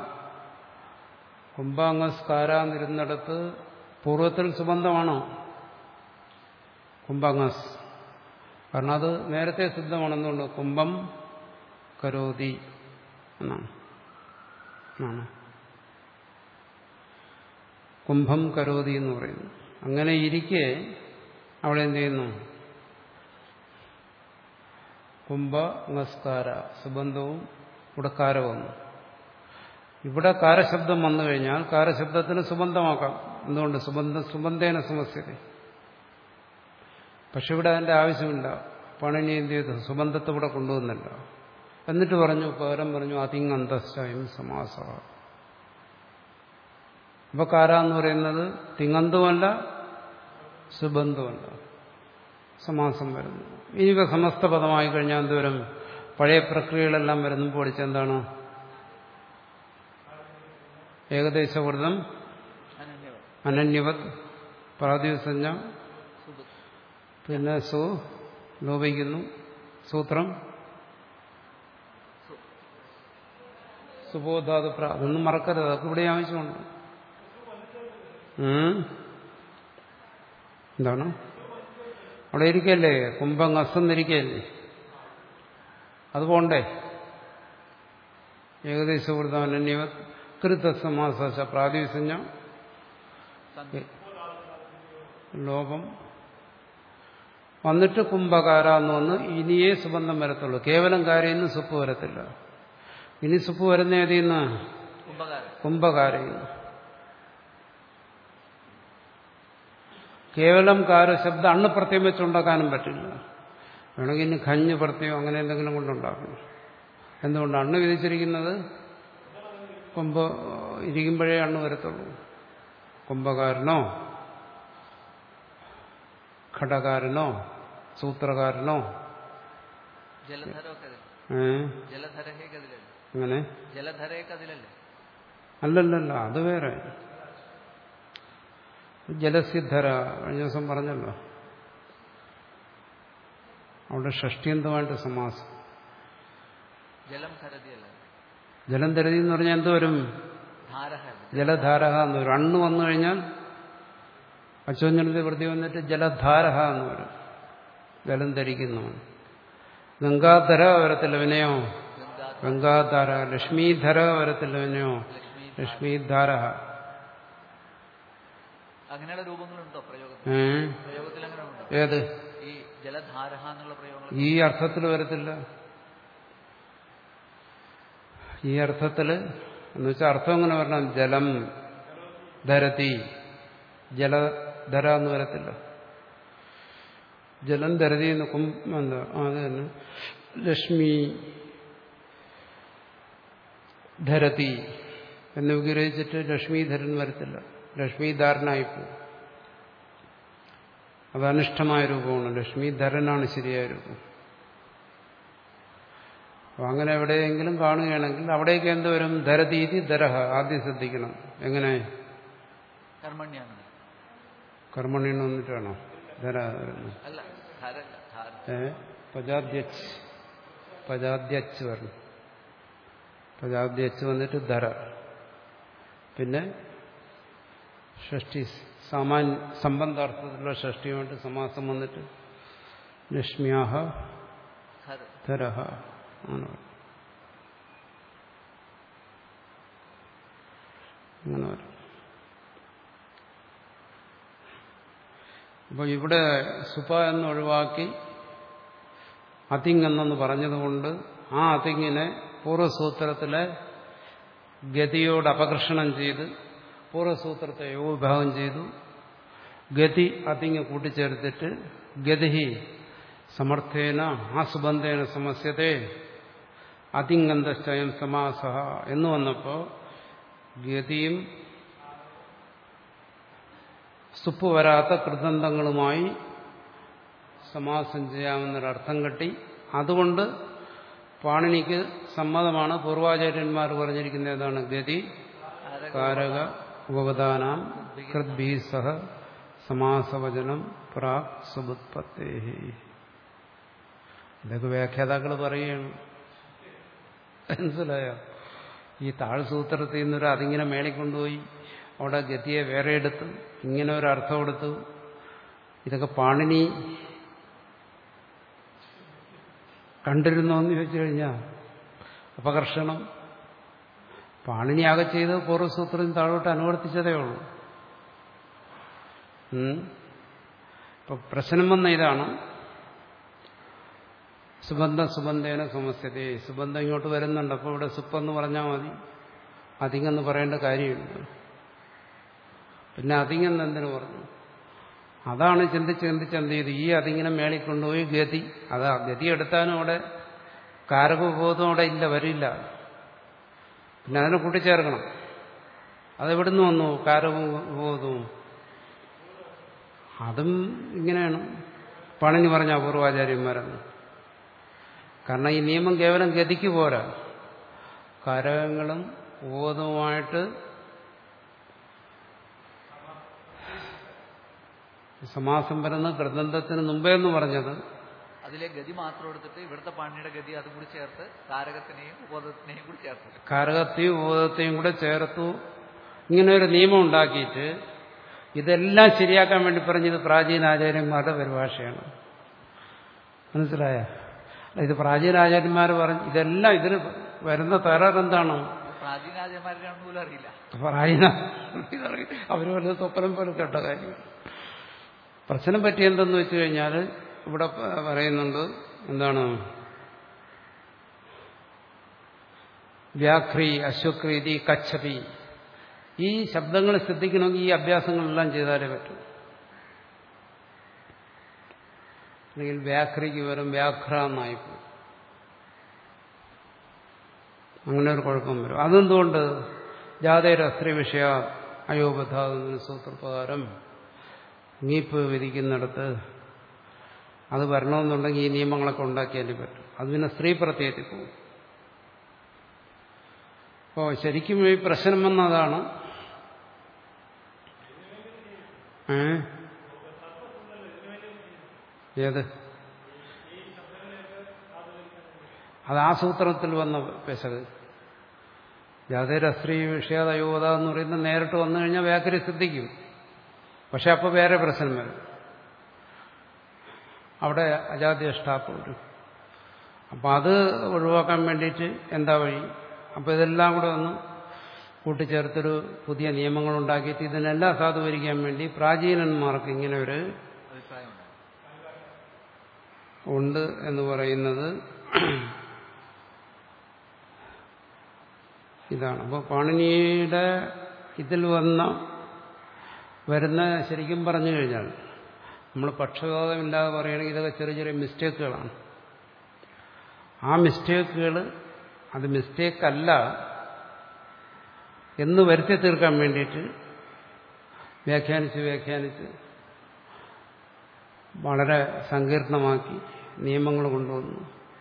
Speaker 2: കുംഭാംഗസ്കാരാന്നിരുന്നിടത്ത് പൂർവ്വത്തിൽ സുബന്ധമാണോ കുംഭാംഗസ് കാരണം അത് നേരത്തെ സിദ്ധമാണെന്നുണ്ട് കുംഭം കരോതി എന്നാണ് ആണ് കുംഭം കരോതി എന്ന് പറയുന്നു അങ്ങനെ ഇരിക്കെ അവിടെ എന്ത് ചെയ്യുന്നു കുംഭ നസ്കാര സുബന്ധവും ഇവിടെ കാര വന്നു ഇവിടെ കാരശബ്ദം വന്നു കഴിഞ്ഞാൽ കാരശബ്ദത്തിന് സുബന്ധമാക്കാം എന്തുകൊണ്ട് സുബന്ധം സുബന്ധേന സമസ്യത പക്ഷെ ഇവിടെ അതിന്റെ ആവശ്യമില്ല പണിനി എന്ത് ചെയ്തു സുബന്ധത്തെ ഇവിടെ കൊണ്ടുവന്നില്ല എന്നിട്ട് പറഞ്ഞു പകരം പറഞ്ഞു അതിങ്ങന്തസ്യം സമാസ അപ്പൊ കാര എന്ന് പറയുന്നത് തിങ്ങന്തുമല്ല സുബന്ധമല്ല സമാസം വരുന്നു ഇനിയിപ്പോ സമസ്ത പദമായി കഴിഞ്ഞാൽ എന്തോരം പഴയ പ്രക്രിയകളെല്ലാം വരുമ്പോൾ പഠിച്ചെന്താണ് ഏകദേശവൃതം
Speaker 1: അനന്യവ
Speaker 2: അനന്യവത് പ്രാതിസഞ്ജ
Speaker 1: സുബ-
Speaker 2: പിന്നെ സു ലോപിക്കുന്നു സൂത്രം
Speaker 1: സു-
Speaker 2: സുബോധാത് പ്ര അതൊന്നും മറക്കരുത് അതൊക്കെ ഇവിടെ ആവശ്യമുണ്ട് ഉം. എന്താണ് അവിടെ ഇരിക്കല്ലേ കുംഭം അസന്നിരിക്കല്ലേ അത് പോണ്ടേ ഏകദേശവൃതം അനന്യവത് കൃതസമാസ പ്രാതിസഞ്ജ
Speaker 1: സന്ധി.
Speaker 2: ലോകം വന്നിട്ട് കുംഭകാര എന്ന് വന്ന് ഇനിയേ സുബന്ധം വരത്തുള്ളൂ കേവലം കാരയിന്ന് സുപ്പ് വരത്തില്ല ഇനി സുപ്പ് വരുന്ന ഏതിൽ നിന്ന്
Speaker 1: കുംഭകാരൻ
Speaker 2: കുംഭകാരയിൽ നിന്ന് കേവലം കാരശബ്ദം അണ്ണ് പ്രത്യം വെച്ചുണ്ടാക്കാനും പറ്റില്ല വേണമെങ്കിൽ ഇനി ഖഞ്ഞ് പ്രത്യം അങ്ങനെ എന്തെങ്കിലും കൊണ്ടുണ്ടാക്കണം എന്തുകൊണ്ട് അണ്ണ് വിധിച്ചിരിക്കുന്നത് കുംഭ ഇരിക്കുമ്പോഴേ അണ്ണ് വരത്തുള്ളൂ കുംഭകാരനോ ഘടകാരനോ സൂത്രകാരനോ
Speaker 1: ജലധരമൊക്കെ അതിൽ
Speaker 2: ഏ
Speaker 1: ജലധരയൊക്കെ അതിലല്ലേ
Speaker 2: അങ്ങനെ
Speaker 1: ജലധരയൊക്കെ അതിലല്ലേ
Speaker 2: അല്ലല്ലല്ല അത് വേറെ ജലസിദ്ധര കഴിഞ്ഞ ദിവസം പറഞ്ഞല്ലോ അവിടെ ഷഷ്ടിയന്തമായിട്ട് സമാസം
Speaker 1: ജലം ധരതിയല്ല
Speaker 2: ജലം തരുതി എന്ന് പറഞ്ഞാൽ എന്ത് വരും
Speaker 1: ധാരഹ
Speaker 2: ജലധാരക എന്ന് വരും അണ്ണ് വന്നു കഴിഞ്ഞാൽ അച്ചോഞ്ഞനത്തെ വൃത്തി വന്നിട്ട് ജലധാരഹ എന്ന് പറയും ജലം ധരിക്കുന്നവൻ ഗംഗാധര വരത്തില്ല വിനയോ
Speaker 1: ഗംഗാ
Speaker 2: ഗംഗാധാര ലക്ഷ്മീധര വരത്തില്ല വിനയോ
Speaker 1: ലക്ഷ്മി
Speaker 2: ലക്ഷ്മീധാര
Speaker 1: അങ്ങനെയുള്ള രൂപങ്ങളുണ്ടോ പ്രയോഗത്തിൽ
Speaker 2: ഏ
Speaker 1: പ്രയോഗത്തിൽ അങ്ങനെ ഉണ്ടോ
Speaker 2: ഏത്
Speaker 1: ഈ ജലധാരഹ എന്നുള്ള പ്രയോഗങ്ങൾ
Speaker 2: ഈ അർത്ഥത്തിൽ വരത്തില്ല ഈ അർത്ഥത്തില് എന്ന് വെച്ചാൽ അർത്ഥം എങ്ങനെ വരണം ജലം ധരതി ജലധര എന്ന് വരത്തില്ല ജലം ധരതി എന്ന് കും എന്താ ആ, അത് തന്നെ ലക്ഷ്മി ധരതി എന്ന് വിഗ്രഹിച്ചിട്ട് ലക്ഷ്മീധരൻ വരത്തില്ല ലക്ഷ്മീധാരനായിപ്പോ അത് അനിഷ്ടമായ രൂപമാണ് ലക്ഷ്മീധരനാണ് ശരിയായ രൂപം അപ്പൊ അങ്ങനെ എവിടെയെങ്കിലും കാണുകയാണെങ്കിൽ അവിടേക്ക് എന്ത് വരും ധരതീതി ധരഹ ആദ്യം ശ്രദ്ധിക്കണം എങ്ങനെ
Speaker 1: കർമ്മണ്യാണ്
Speaker 2: കർമ്മണ്യൻ വന്നിട്ടാണോ ധര വരുന്നത്
Speaker 1: അല്ല ധാര അല്ല, ധാര
Speaker 2: ഏ പജാദ്യച്ച് പജാദ്യച്ച് വരണം പജാദ്യച്ച് വന്നിട്ട് ധര പിന്നെ ഷഷ്ടി സാമാന്യ സംബന്ധാർത്ഥത്തിലുള്ള ഷഷ്ടിയുമായിട്ട് സമാസം വന്നിട്ട് ലക്ഷ്മ്യാഹ
Speaker 1: ധര
Speaker 2: ധരഹ ആണ് പറയുന്നത്. അങ്ങനെ വരും അപ്പോൾ ഇവിടെ സുപ എന്ന് ഒഴിവാക്കി അതിങ് എന്നെന്ന് പറഞ്ഞതുകൊണ്ട് ആ അതിങ്ങിനെ പൂർവ്വസൂത്രത്തിലെ ഗതിയോട് അപകർഷണം ചെയ്ത് പൂർവ്വസൂത്രത്തെ വിഭാഗം ചെയ്തു ഗതി അതിങ് കൂട്ടിച്ചേർത്തിട്ട് ഗതിഹി സമർത്ഥേന ആസുബന്ധേന സമസ്യത്തെ അതിങ്ങന്തശ്ചയം സമാസ എന്ന് വന്നപ്പോൾ ഗതിയും സുപ്പ് വരാത്ത കൃതന്തങ്ങളുമായി സമാസം ചെയ്യാമെന്നൊരർത്ഥം കെട്ടി അതുകൊണ്ട് പാണിനിക്ക് സമ്മതമാണ് പൂർവാചാര്യന്മാർ പറഞ്ഞിരിക്കുന്ന ഏതാണ് ഗതി കാരക ഉപപദാനാം കൃദ്ഭീ സഹ സമാസവചനം പ്രാക് സുബുത്പത്തേ ഇതൊക്കെ വ്യാഖ്യാതാക്കൾ പറയുകയാണ് മനസ്സിലായോ ഈ താഴ്സൂത്രത്തിൽ നിന്നൊരു അതിങ്ങനെ മേളിക്കൊണ്ടുപോയി അവിടെ ഗതിയെ വേറെ എടുത്തു ഇങ്ങനെ ഒരു അർത്ഥം എടുത്തു ഇതൊക്കെ പാണിനി കണ്ടിരുന്നോ എന്ന് ചോദിച്ചു കഴിഞ്ഞാൽ അപകർഷണം പാണിനി ആകെ ചെയ്ത് പൂർവ്വസൂത്രം താഴോട്ട് അനുവർത്തിച്ചതേ ഉള്ളൂ ഉം. ഇപ്പൊ പ്രശ്നം വന്ന ഇതാണ് സുബന്ധ സുബന്ധേന സമസ്യതേ സുബന്ധം ഇങ്ങോട്ട് വരുന്നുണ്ട് അപ്പോൾ ഇവിടെ സുപ്പെന്ന് പറഞ്ഞാൽ മതി അധികെന്ന് പറയേണ്ട കാര്യമില്ല പിന്നെ അധികം എന്തിനു പറഞ്ഞു അതാണ് ചിന്തിച്ച് ചിന്തിച്ച് എന്ത് ചെയ്തു ഈ അതിങ്ങനെ മേളിൽ കൊണ്ടുപോയി ഗതി അത് ആ ഗതി എടുത്താലും അവിടെ കാരകബോധം അവിടെ ഇല്ല വരില്ല പിന്നെ അതിനെ കൂട്ടിച്ചേർക്കണം അതെവിടുന്ന് വന്നു കാരകബോധവും അതും ഇങ്ങനെയാണ് പണിനി പറഞ്ഞ പൂർവാചാര്യന്മാരെന്ന് കാരണം ഈ നിയമം കേവലം ഗതിക്ക് പോരാ കാരകങ്ങളും ബോധവുമായിട്ട് സമാസം വരുന്ന കൃതന്തത്തിന് മുമ്പേ എന്ന് പറഞ്ഞത്
Speaker 1: അതിലെ ഗതി മാത്രം എടുത്തിട്ട് ഇവിടുത്തെ പാണിയുടെ ഗതി അതും കൂടി ചേർത്ത് കാരകത്തിനെയും ഉപോധത്തിനെയും കൂടി ചേർത്ത്
Speaker 2: കാരകത്തെയും ബോധത്തെയും കൂടെ ചേർത്തു ഇങ്ങനെ ഒരു നിയമം ഉണ്ടാക്കിയിട്ട് ഇതെല്ലാം ശരിയാക്കാൻ വേണ്ടി പറഞ്ഞത് പ്രാചീന ആചാര്യന്മാരുടെ പരിഭാഷയാണ് മനസ്സിലായ ഇത് പ്രാചീന ആചാര്യന്മാർ പറഞ്ഞു ഇതെല്ലാം ഇതിന് വരുന്ന തകരാറ് എന്താണ്
Speaker 1: പ്രാചീനാചാര്യന്മാരുടെ പോലും അറിയില്ല
Speaker 2: പ്രാചീന അവർ വല്ല സ്വപ്നം പോലെ കേട്ട കാര്യം പ്രശ്നം പറ്റി എന്തെന്ന് വെച്ച് കഴിഞ്ഞാൽ ഇവിടെ പ- പറയുന്നുണ്ട് എന്താണ് വ്യാഖ്രി അശ്വക്രീതി കച്ചപി ഈ ശബ്ദങ്ങൾ ശ്രദ്ധിക്കണമെങ്കിൽ ഈ അഭ്യാസങ്ങളെല്ലാം ചെയ്താലേ പറ്റൂ അല്ലെങ്കിൽ വ്യാഖ്രിക്ക് വരും വ്യാഘ്ര എന്നായി പോകും അങ്ങനെ ഒരു കുഴപ്പം വരും അതെന്തുകൊണ്ട് ജാതേരസ്ത്രീ വിഷയ അയോബധാതുന്ന സൂത്രപ്രകാരം നീപ്പ് വിധിക്കുന്നിടത്ത് അത് വരണമെന്നുണ്ടെങ്കിൽ ഈ നിയമങ്ങളൊക്കെ ഉണ്ടാക്കിയാലേ പറ്റും അത് പിന്നെ സ്ത്രീ പ്രത്യയത്തിൽ പോകും അപ്പോൾ ശരിക്കും ഈ പ്രശ്നം വന്നതാണ് ഏ ഏത് അത് ആ സൂത്രത്തിൽ വന്ന പെശക് ജാതേര സ്ത്രീ വിഷയാദയോധ എന്ന് പറയുന്നത് നേരിട്ട് വന്നു കഴിഞ്ഞാൽ വ്യാഖരി സിദ്ധിക്കും പക്ഷെ അപ്പോൾ വേറെ പ്രശ്നം വരും അവിടെ അജാദ്യഷ്ടാപ്പ് വരും അപ്പം അത് ഒഴിവാക്കാൻ വേണ്ടിയിട്ട് എന്താ വഴി അപ്പോൾ ഇതെല്ലാം കൂടെ ഒന്ന് കൂട്ടിച്ചേർത്തൊരു പുതിയ നിയമങ്ങൾ ഉണ്ടാക്കിയിട്ട് ഇതിനെല്ലാം സാധൂകരിക്കാൻ വേണ്ടി പ്രാചീനന്മാർക്ക് ഇങ്ങനെ ഒരു
Speaker 1: അഭിപ്രായമുണ്ട്
Speaker 2: ഉണ്ട് എന്ന് പറയുന്നത് ഇതാണ് അപ്പോൾ പാണിനിയുടെ ഇതിൽ വന്ന വരുന്ന ശരിക്കും പറഞ്ഞു കഴിഞ്ഞാൽ നമ്മൾ പക്ഷപാതമില്ലാതെ പറയുകയാണെങ്കിൽ ഇതൊക്കെ ചെറിയ ചെറിയ മിസ്റ്റേക്കുകളാണ് ആ മിസ്റ്റേക്കുകൾ അത് മിസ്റ്റേക്കല്ല എന്ന് വരുത്തി തീർക്കാൻ വേണ്ടിയിട്ട് വ്യാഖ്യാനിച്ച് വ്യാഖ്യാനിച്ച് വളരെ സങ്കീർണമാക്കി നിയമങ്ങൾ കൊണ്ടുവന്നു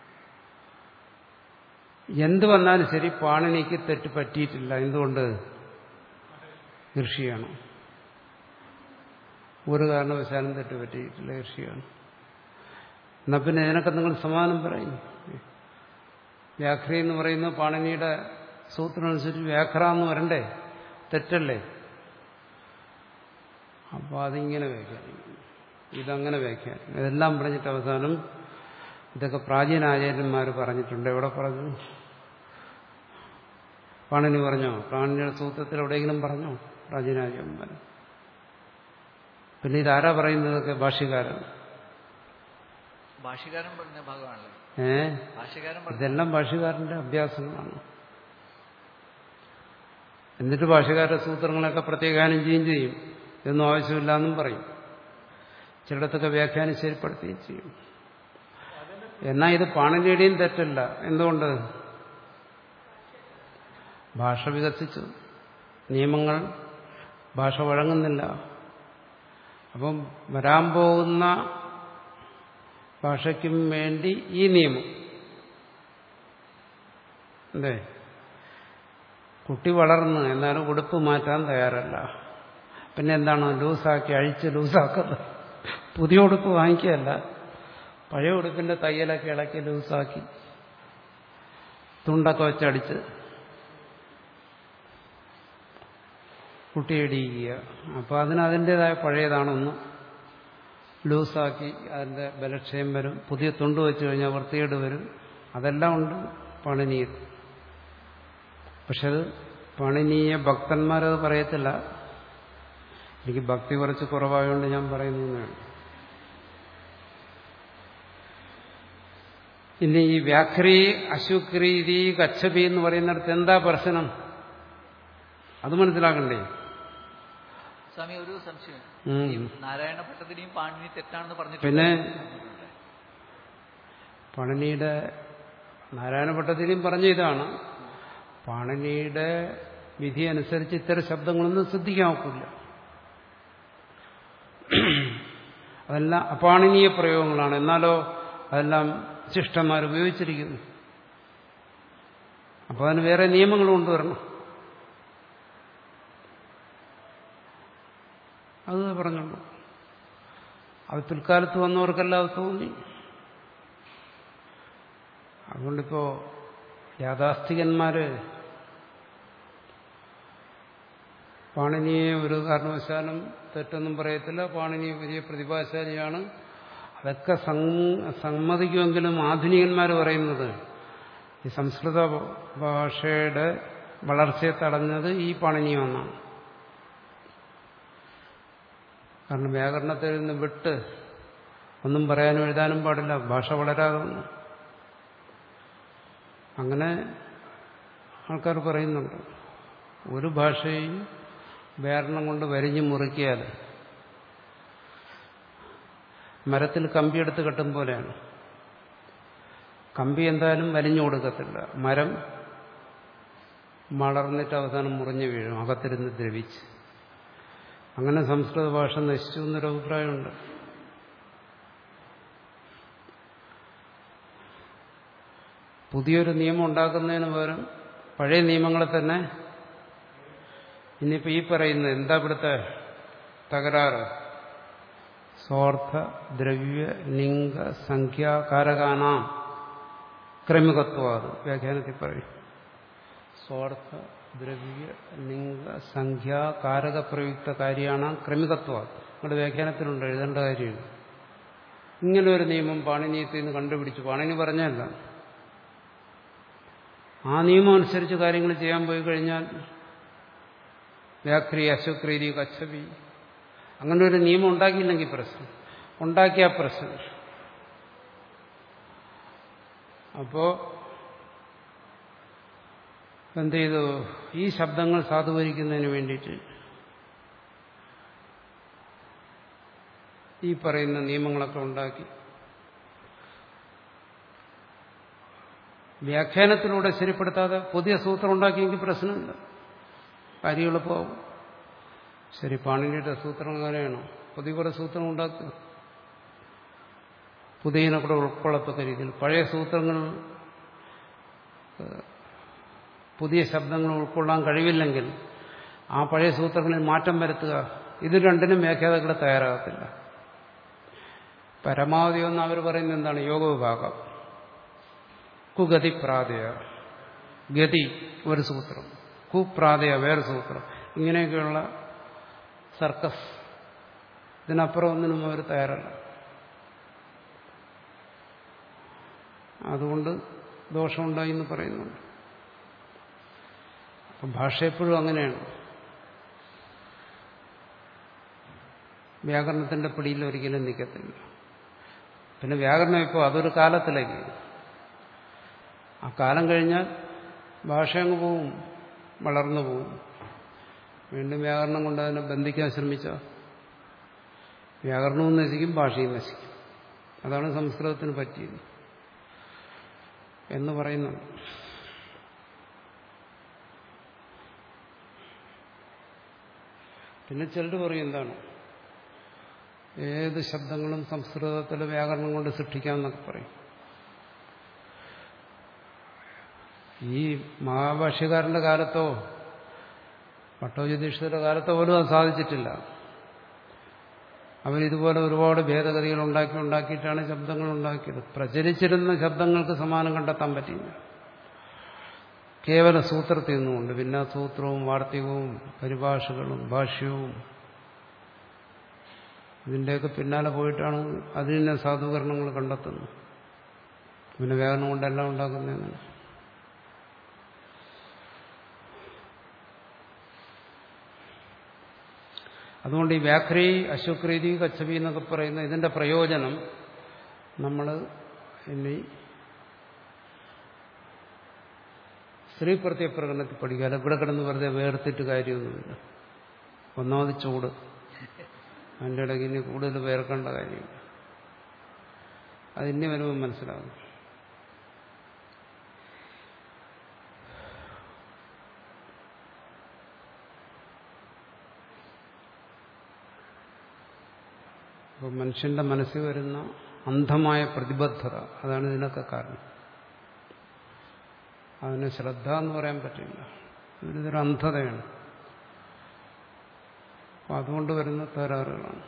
Speaker 2: എന്ത് വന്നാലും ശരി പാണിനിക്ക് തെറ്റ് പറ്റിയിട്ടില്ല എന്തുകൊണ്ട് ഋഷിയാണ് ഒരു കാരണവശാലും തെറ്റ് പറ്റിയിട്ടില്ല ഋഷിയാണ് എന്നാ പിന്നെ ഇതിനൊക്കെ നിങ്ങൾ സമാനം പറയും വ്യാഖ്ര എന്ന് പറയുന്നത് പാണിനിയുടെ സൂത്രം അനുസരിച്ച് വ്യാഖ്ര എന്ന് വരണ്ടേ തെറ്റല്ലേ അപ്പോൾ അതിങ്ങനെ വ്യാഖ്യാനിക്കും ഇതങ്ങനെ വ്യാഖ്യാനിക്കും ഇതെല്ലാം പറഞ്ഞിട്ട് അവസാനം ഇതൊക്കെ പ്രാചീന ആചാര്യന്മാർ പറഞ്ഞിട്ടുണ്ട് എവിടെ പറഞ്ഞു പാണിനി പറഞ്ഞോ പാണിനിയുടെ സൂത്രത്തിൽ എവിടെയെങ്കിലും പറഞ്ഞോ പ്രാചീനാചാര്യന്മാർ പിന്നെ ഇതാരാ പറയുന്നതൊക്കെ ഭാഷ്യകാരൻ
Speaker 1: ഭാഷ്യകാരൻ പറഞ്ഞ ഭാഗമാണല്ലോ
Speaker 2: ഏ
Speaker 1: ഭാഷ്യകാരൻ പറഞ്ഞ
Speaker 2: ഇതെല്ലാം ഭാഷ്യകാരന്റെ അഭ്യാസങ്ങളാണ് എന്നിട്ട് ഭാഷകാരുടെ സൂത്രങ്ങളൊക്കെ പ്രത്യേകാനം ചെയ്യുകയും ചെയ്യും ഇതൊന്നും ആവശ്യമില്ല എന്നും പറയും ചിലയിടത്തൊക്കെ വ്യാഖ്യാനം ശരിപ്പെടുത്തുകയും ചെയ്യും എന്നാൽ ഇത് പാണിനിയുടെയും തെറ്റല്ല എന്തുകൊണ്ട് ഭാഷ വികസിച്ചു നിയമങ്ങൾ ഭാഷ വഴങ്ങുന്നില്ല അപ്പം വരാൻ പോകുന്ന ഭാഷയ്ക്കും വേണ്ടി ഈ നിയമം അല്ലേ കുട്ടി വളർന്ന് എന്നാലും ഉടുപ്പ് മാറ്റാൻ തയ്യാറല്ല പിന്നെ എന്താണ് ലൂസാക്കി അഴിച്ച് ലൂസാക്കുന്നത് പുതിയ ഉടുപ്പ് വാങ്ങിക്കുകയല്ല പഴയ ഉടുപ്പിന്റെ തയ്യലൊക്കെ ഇളക്കി ലൂസാക്കി തുണ്ടൊക്കെ വെച്ചടിച്ച് കുട്ടിയിടിയിക്കുക അപ്പോൾ അതിന് അതിൻ്റെതായ പഴയതാണൊന്ന് ലൂസാക്കി അതിൻ്റെ ബലക്ഷയം വരും പുതിയ തുണ്ട് വെച്ച് കഴിഞ്ഞാൽ വൃത്തികേട് വരും അതെല്ലാം ഉണ്ട് പണിനീർ പക്ഷെ അത് പണിനീയ ഭക്തന്മാരത് പറയത്തില്ല എനിക്ക് ഭക്തി കുറച്ച് കുറവായതുകൊണ്ട് ഞാൻ പറയുന്നതാണ് ഇനി ഈ വ്യാഖ്രി അശുക്രീതി കച്ചപി എന്ന് പറയുന്നിടത്ത് എന്താ പ്രശ്നം അത് മനസ്സിലാക്കണ്ടേ
Speaker 1: സ്വാമി ഒരു സംശയം
Speaker 2: ഉം.
Speaker 1: ഈ നാരായണ ഭട്ടതിനെയും പാണിനി തെറ്റാണെന്ന് പറഞ്ഞിട്ട്
Speaker 2: പിന്നെ പണിനിയുടെ നാരായണഭട്ടത്തിനെയും പറഞ്ഞ ഇതാണ് പാണിനിയുടെ വിധി അനുസരിച്ച് ഇത്തരം ശബ്ദങ്ങളൊന്നും ശ്രദ്ധിക്കാൻ ഒക്കില്ല അതെല്ലാം അപാണിനീയ പ്രയോഗങ്ങളാണ് എന്നാലോ അതെല്ലാം ശിഷ്ടന്മാർ ഉപയോഗിച്ചിരിക്കുന്നു അപ്പോൾ അതിന് വേറെ നിയമങ്ങൾ കൊണ്ടുവരണം അത് പറഞ്ഞുള്ളൂ അത് പിൽക്കാലത്ത് വന്നവർക്കെല്ലാം അത് തോന്നി അതുകൊണ്ടിപ്പോ യാഥാസ്ഥികന്മാര് പാണിനിയെ ഒരു കാരണവശാലും തെറ്റൊന്നും പറയത്തില്ല പാണിനി വലിയ പ്രതിഭാശാലിയാണ് അതൊക്കെ സം- സമ്മതിക്കുമെങ്കിലും ആധുനികന്മാർ പറയുന്നത് ഈ സംസ്കൃത ഭാഷയുടെ വളർച്ചയെ തടഞ്ഞത് ഈ പാണിനിയെന്നാണ് കാരണം വ്യാകരണത്തിൽ നിന്ന് വിട്ട് ഒന്നും പറയാനും എഴുതാനും പാടില്ല ഭാഷ വളരാതെ വന്നു അങ്ങനെ ആൾക്കാർ പറയുന്നുണ്ട് ഒരു ഭാഷയും വ്യാകരണം കൊണ്ട് വരിഞ്ഞു മുറിക്കിയാൽ മരത്തിൽ കമ്പിയെടുത്ത് കെട്ടും പോലെയാണ് കമ്പി എന്തായാലും വലിഞ്ഞു കൊടുക്കത്തില്ല മരം വളർന്നിട്ട് അവസാനം മുറിഞ്ഞു വീഴും അകത്തിരുന്ന് ദ്രവിച്ച് അങ്ങനെ സംസ്കൃത ഭാഷ നശിച്ചു എന്നൊരു അഭിപ്രായമുണ്ട് പുതിയൊരു നിയമം ഉണ്ടാക്കുന്നതിന് പകരം പഴയ നിയമങ്ങളെ തന്നെ ഇനിയിപ്പോൾ ഈ പറയുന്നത് എന്താ ഇവിടുത്തെ തകരാറ് സ്വാർത്ഥ ദ്രവ്യ ലിംഗ സംഖ്യാകാരകാനാം ക്രമികത്വാത് വ്യാഖ്യാനത്തിൽ പറയും സ്വാർത്ഥ ദ്രവ്യ ലിംഗ സംഖ്യാകാരക പ്രയുക്ത കാര്യമാണ് ക്രമികത്വാത് നിങ്ങളുടെ വ്യാഖ്യാനത്തിലുണ്ട് എഴുതേണ്ട കാര്യമാണ് ഇങ്ങനെ ഒരു നിയമം പാണിനീയത്തിൽ നിന്ന് കണ്ടുപിടിച്ചു പാണിനി പറഞ്ഞല്ല ആ നിയമം അനുസരിച്ച് കാര്യങ്ങൾ ചെയ്യാൻ പോയി കഴിഞ്ഞാൽ വ്യാക്രി അശ്വക്രീതി കച്ചവി അങ്ങനെ ഒരു നിയമം ഉണ്ടാക്കിയില്ലെങ്കിൽ പ്രശ്നം ഉണ്ടാക്കിയ പ്രശ്നം അപ്പോ എന്ത് ചെയ്തു ഈ ശബ്ദങ്ങൾ സാധൂകരിക്കുന്നതിന് വേണ്ടിയിട്ട് ഈ പറയുന്ന നിയമങ്ങളൊക്കെ ഉണ്ടാക്കി വ്യാഖ്യാനത്തിലൂടെ ശരിപ്പെടുത്താതെ പുതിയ സൂത്രം ഉണ്ടാക്കിയെങ്കിൽ പ്രശ്നമില്ല കാര്യം എളുപ്പമാവും ശരി പാണിനിയുടെ സൂത്രം അങ്ങനെയാണോ പുതിയ കുറെ സൂത്രം ഉണ്ടാക്കുക പുതിയതിനെ കൂടെ ഉൾക്കൊള്ളത്തക്ക രീതിയിൽ പഴയ സൂത്രങ്ങൾ പുതിയ ശബ്ദങ്ങൾ ഉൾക്കൊള്ളാൻ കഴിവില്ലെങ്കിൽ ആ പഴയ സൂത്രങ്ങളിൽ മാറ്റം വരുത്തുക ഇത് രണ്ടിനും വ്യാഖ്യാതാക്കളെ തയ്യാറാകത്തില്ല പരമാവധി ഒന്ന് അവർ പറയുന്നത് എന്താണ് യോഗവിഭാഗം കുഗതി പ്രാതയ ഗതി ഒരു സൂത്രം കുപ്രാതയ വേറെ സൂത്രം ഇങ്ങനെയൊക്കെയുള്ള സർക്കസ് ഇതിനപ്പുറം ഒന്നിനും അവർ തയ്യാറല്ല അതുകൊണ്ട് ദോഷമുണ്ടായി എന്ന് പറയുന്നുണ്ട് അപ്പം ഭാഷ എപ്പോഴും അങ്ങനെയാണ് വ്യാകരണത്തിന്റെ പിടിയിൽ ഒരിക്കലും നിൽക്കത്തില്ല പിന്നെ വ്യാകരണം ഇപ്പോൾ അതൊരു കാലത്തിലേക്ക് ആ കാലം കഴിഞ്ഞാൽ ഭാഷ അങ്ങ് പോവും വളർന്നു പോവും വീണ്ടും വ്യാകരണം കൊണ്ട് അതിനെ ബന്ധിക്കാൻ ശ്രമിച്ച വ്യാകരണവും നശിക്കും ഭാഷയും നശിക്കും അതാണ് സംസ്കൃതത്തിന് പറ്റിയത് എന്ന് പറയുന്നുണ്ട് പിന്നെ ചിലർ പറയും എന്താണ് ഏത് ശബ്ദങ്ങളും സംസ്കൃതത്തിലെ വ്യാകരണം കൊണ്ട് സൃഷ്ടിക്കാമെന്നൊക്കെ പറയും ഈ മഹാഭാഷ്യക്കാരന്റെ കാലത്തോ പട്ടോജ്യോതിഷയുടെ കാലത്തോ പോലും അത് സാധിച്ചിട്ടില്ല അവരിതുപോലെ ഒരുപാട് ഭേദഗതികൾ ഉണ്ടാക്കി ഉണ്ടാക്കിയിട്ടാണ് ശബ്ദങ്ങൾ ഉണ്ടാക്കിയത് പ്രചരിച്ചിരുന്ന ശബ്ദങ്ങൾക്ക് സമാനം കണ്ടെത്താൻ പറ്റില്ല കേവല സൂത്രത്തിൽ നിന്നുകൊണ്ട് പിന്നെ സൂത്രവും വാർത്തികവും പരിഭാഷകളും ഭാഷ്യവും ഇതിൻ്റെയൊക്കെ പിന്നാലെ പോയിട്ടാണ് അതിനെ സാധൂകരണങ്ങൾ കണ്ടെത്തുന്നത് പിന്നെ വ്യാകരണം കൊണ്ടെല്ലാം ഉണ്ടാക്കുന്നതെന്നാണ് അതുകൊണ്ട് ഈ വ്യാഖ്രി അശ്വക്രീതി കച്ചവി എന്നൊക്കെ പറയുന്ന ഇതിന്റെ പ്രയോജനം നമ്മൾ ഇനി സ്ത്രീ പ്രത്യപ്രകടനത്തിൽ പഠിക്കാതെ ഇവിടെ കിടന്ന് വെറുതെ വേർത്തിട്ട് കാര്യമൊന്നുമില്ല ഒന്നാമത് ചൂട് അതിൻ്റെ ഇടയ്ക്ക് ഇനി കൂടുതൽ വേർക്കേണ്ട കാര്യമില്ല അതിന് വരുമ്പോൾ മനസ്സിലാകും അപ്പോൾ മനുഷ്യന്റെ മനസ്സിൽ വരുന്ന അന്ധമായ പ്രതിബദ്ധത അതാണ് ഇതിനൊക്കെ കാരണം അതിന് ശ്രദ്ധ എന്ന് പറയാൻ പറ്റില്ല ഇതൊരു അന്ധതയാണ് അപ്പം അതുകൊണ്ട് വരുന്ന തകരാറുകളാണ്